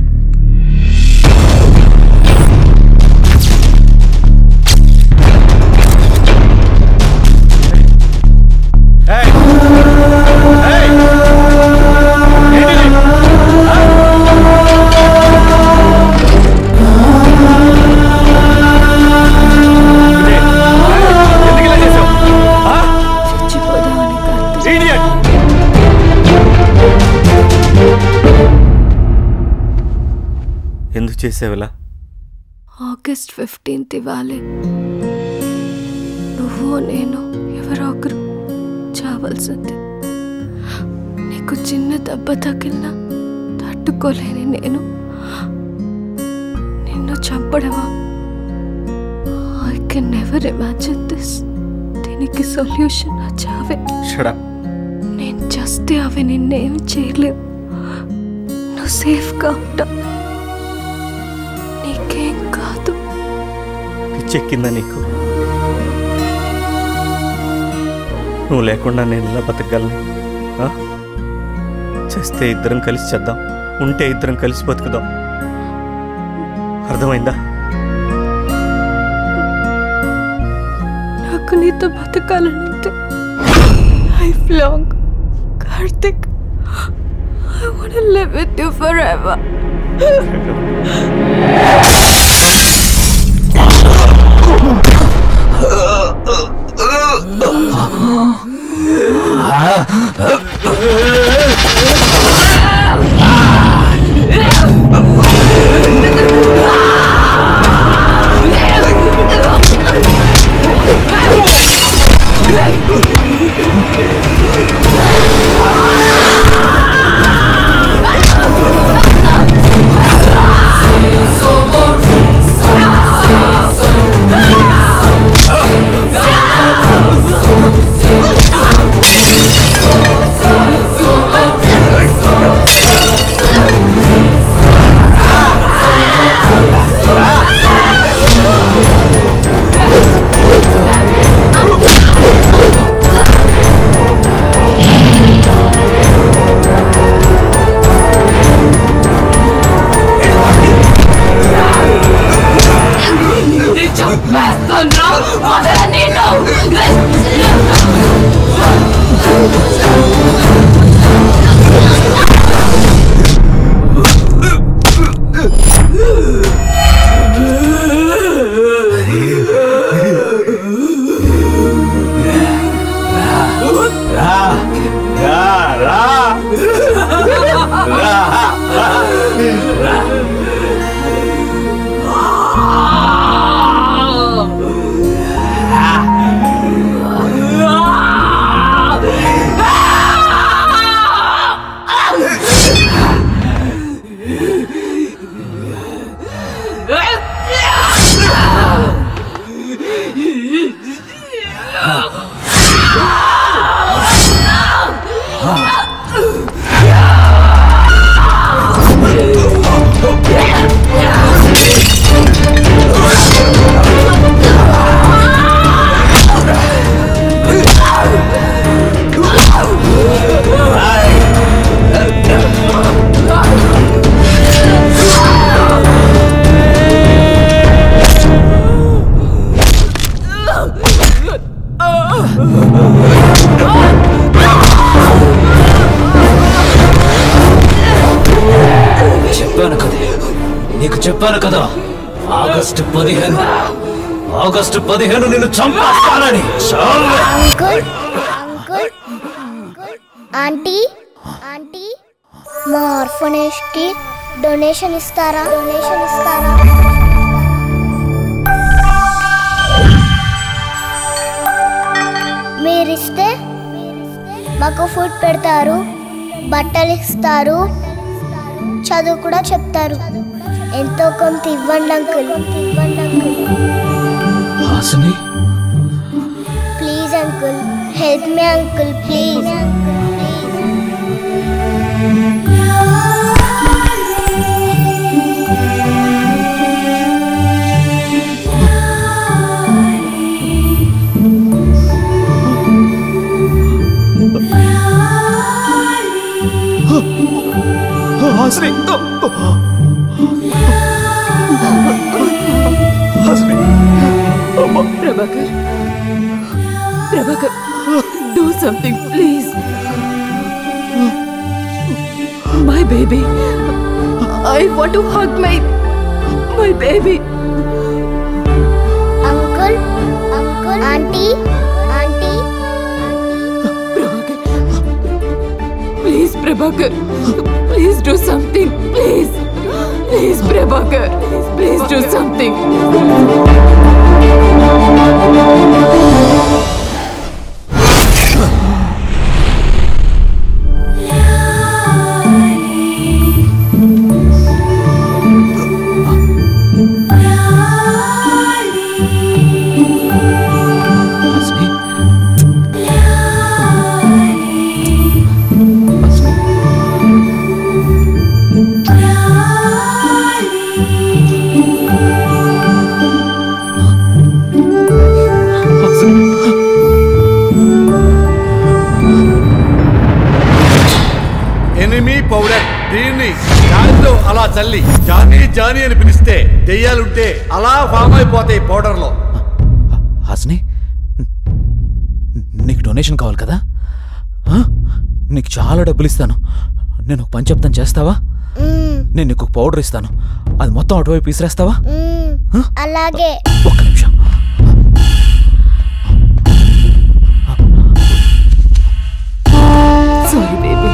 ఎందుకు చేసావులా ఆగస్ట్ ఫిఫ్టీన్త్ ఇవ్వాలి నువ్వు నేను ఎవరో ఒకరు చావాల్సింది నీకు చిన్న దెబ్బ తగిలినా తట్టుకోలేని నేను నిన్ను చంపడమా I can never imagine this దీనికి సొల్యూషన్ నా చావే షడా నేను చస్తే అవి నిన్నేం చేయలేవు నువ్వు సేఫ్గా ఉంటావు నీకేం కాదు పిచ్చెక్కిందా నీకు నువ్వు లేకుండా నేను ఇలా బతకగలను ఆ? చేస్తే ఇద్దరం కలిసి చేద్దాం ఉంటే ఇద్దరం కలిసి బతుకుదాం అర్థమైందా నాకు నీతో బతకాలనుంది life long Karthik I want live with you forever చంపేస్తున్నా వదల నిన్ను రా రా రా రా రా Ah! చెప్పాను కదా ఆగస్టు పదిహేను ఆగస్టు పదిహేను నిన్ను చంపేస్తానని చాలు. అంకుల్ అంకుల్ ఆంటీ ఆంటీ మా ఆర్ఫనేజ్ కి డొనేషన్ ఇస్తారా డొనేషన్ ఇస్తారా మీరిస్తే మాకు ఫుడ్ పెడతారు బట్టలు ఇస్తారు చదువు కూడా చెప్తారు ఎంతో కొంత ఇవ్వండి అంకుల్ ఇవ్వండి uncle Hasini please uncle help మీ uncle please Hasini Prabhakar Prabhakar do something please my baby I want to hug my my baby uncle uncle aunty aunty please Prabhakar please do something please please Prabhakar please do something enemy powder దీన్ని దానిలో అలా చల్లి Johnny Johnny అని పిలిస్తే దెయ్యాలుంటే అలా form అయిపోతాయి పౌడర్లో హాసిని నీకు డొనేషన్ కావాలి కదా ఆ? నీకు చాలా డబ్బులు ఇస్తాను నేను ఒక పని చెప్తాను చేస్తావా నేను నీకు ఒక పౌడర్ ఇస్తాను అది మొత్తం అటువైపు విసిరేస్తావా మ్మ్. అలాగే సారీ బేబీ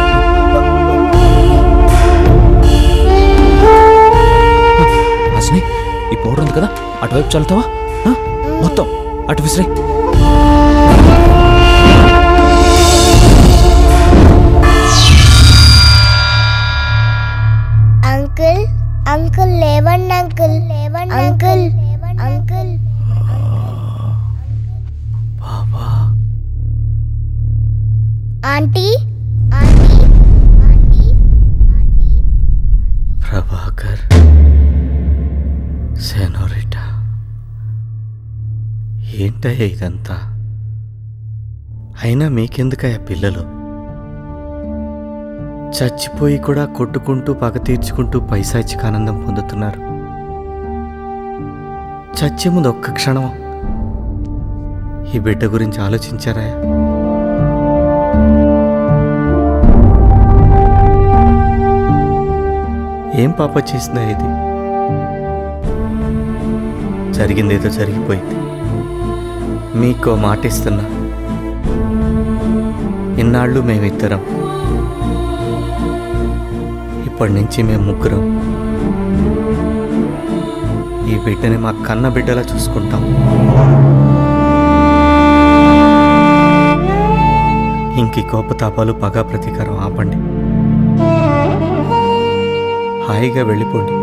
హాసిని ఈ పౌడర్ ఉంది కదా అటువైపు చల్లుతావా ఆ? మొత్తం అటు విసిరే అంకుల్ అంకుల్ లేవండి అంకుల్ లేవండి uncle uncle aunty aunty Prabhakar senorita ఏంటయ్యా ఇదంతా అయినా మీకెందుకయ్యా పిల్లలు చచ్చిపోయి కూడా కొట్టుకుంటూ పగ తీర్చుకుంటూ పైశాచిక ఆనందం పొందుతున్నారు చచ్చే ముందు ఒక్క క్షణం ఈ బిడ్డ గురించి ఆలోచించారా ఏం పాప చేసిందా ఇది జరిగిందేదో జరిగిపోయింది మీకు మాట ఇస్తున్నా ఇన్నాళ్ళు మేమిద్దరం ఇప్పటి నుంచి మేము ముగ్గురం ఈ బిడ్డని మా కన్న బిడ్డలా చూసుకుంటాం ఇంక ఈ కోపతాపాలు పగా ప్రతీకారం ఆపండి హాయిగా వెళ్ళిపోండి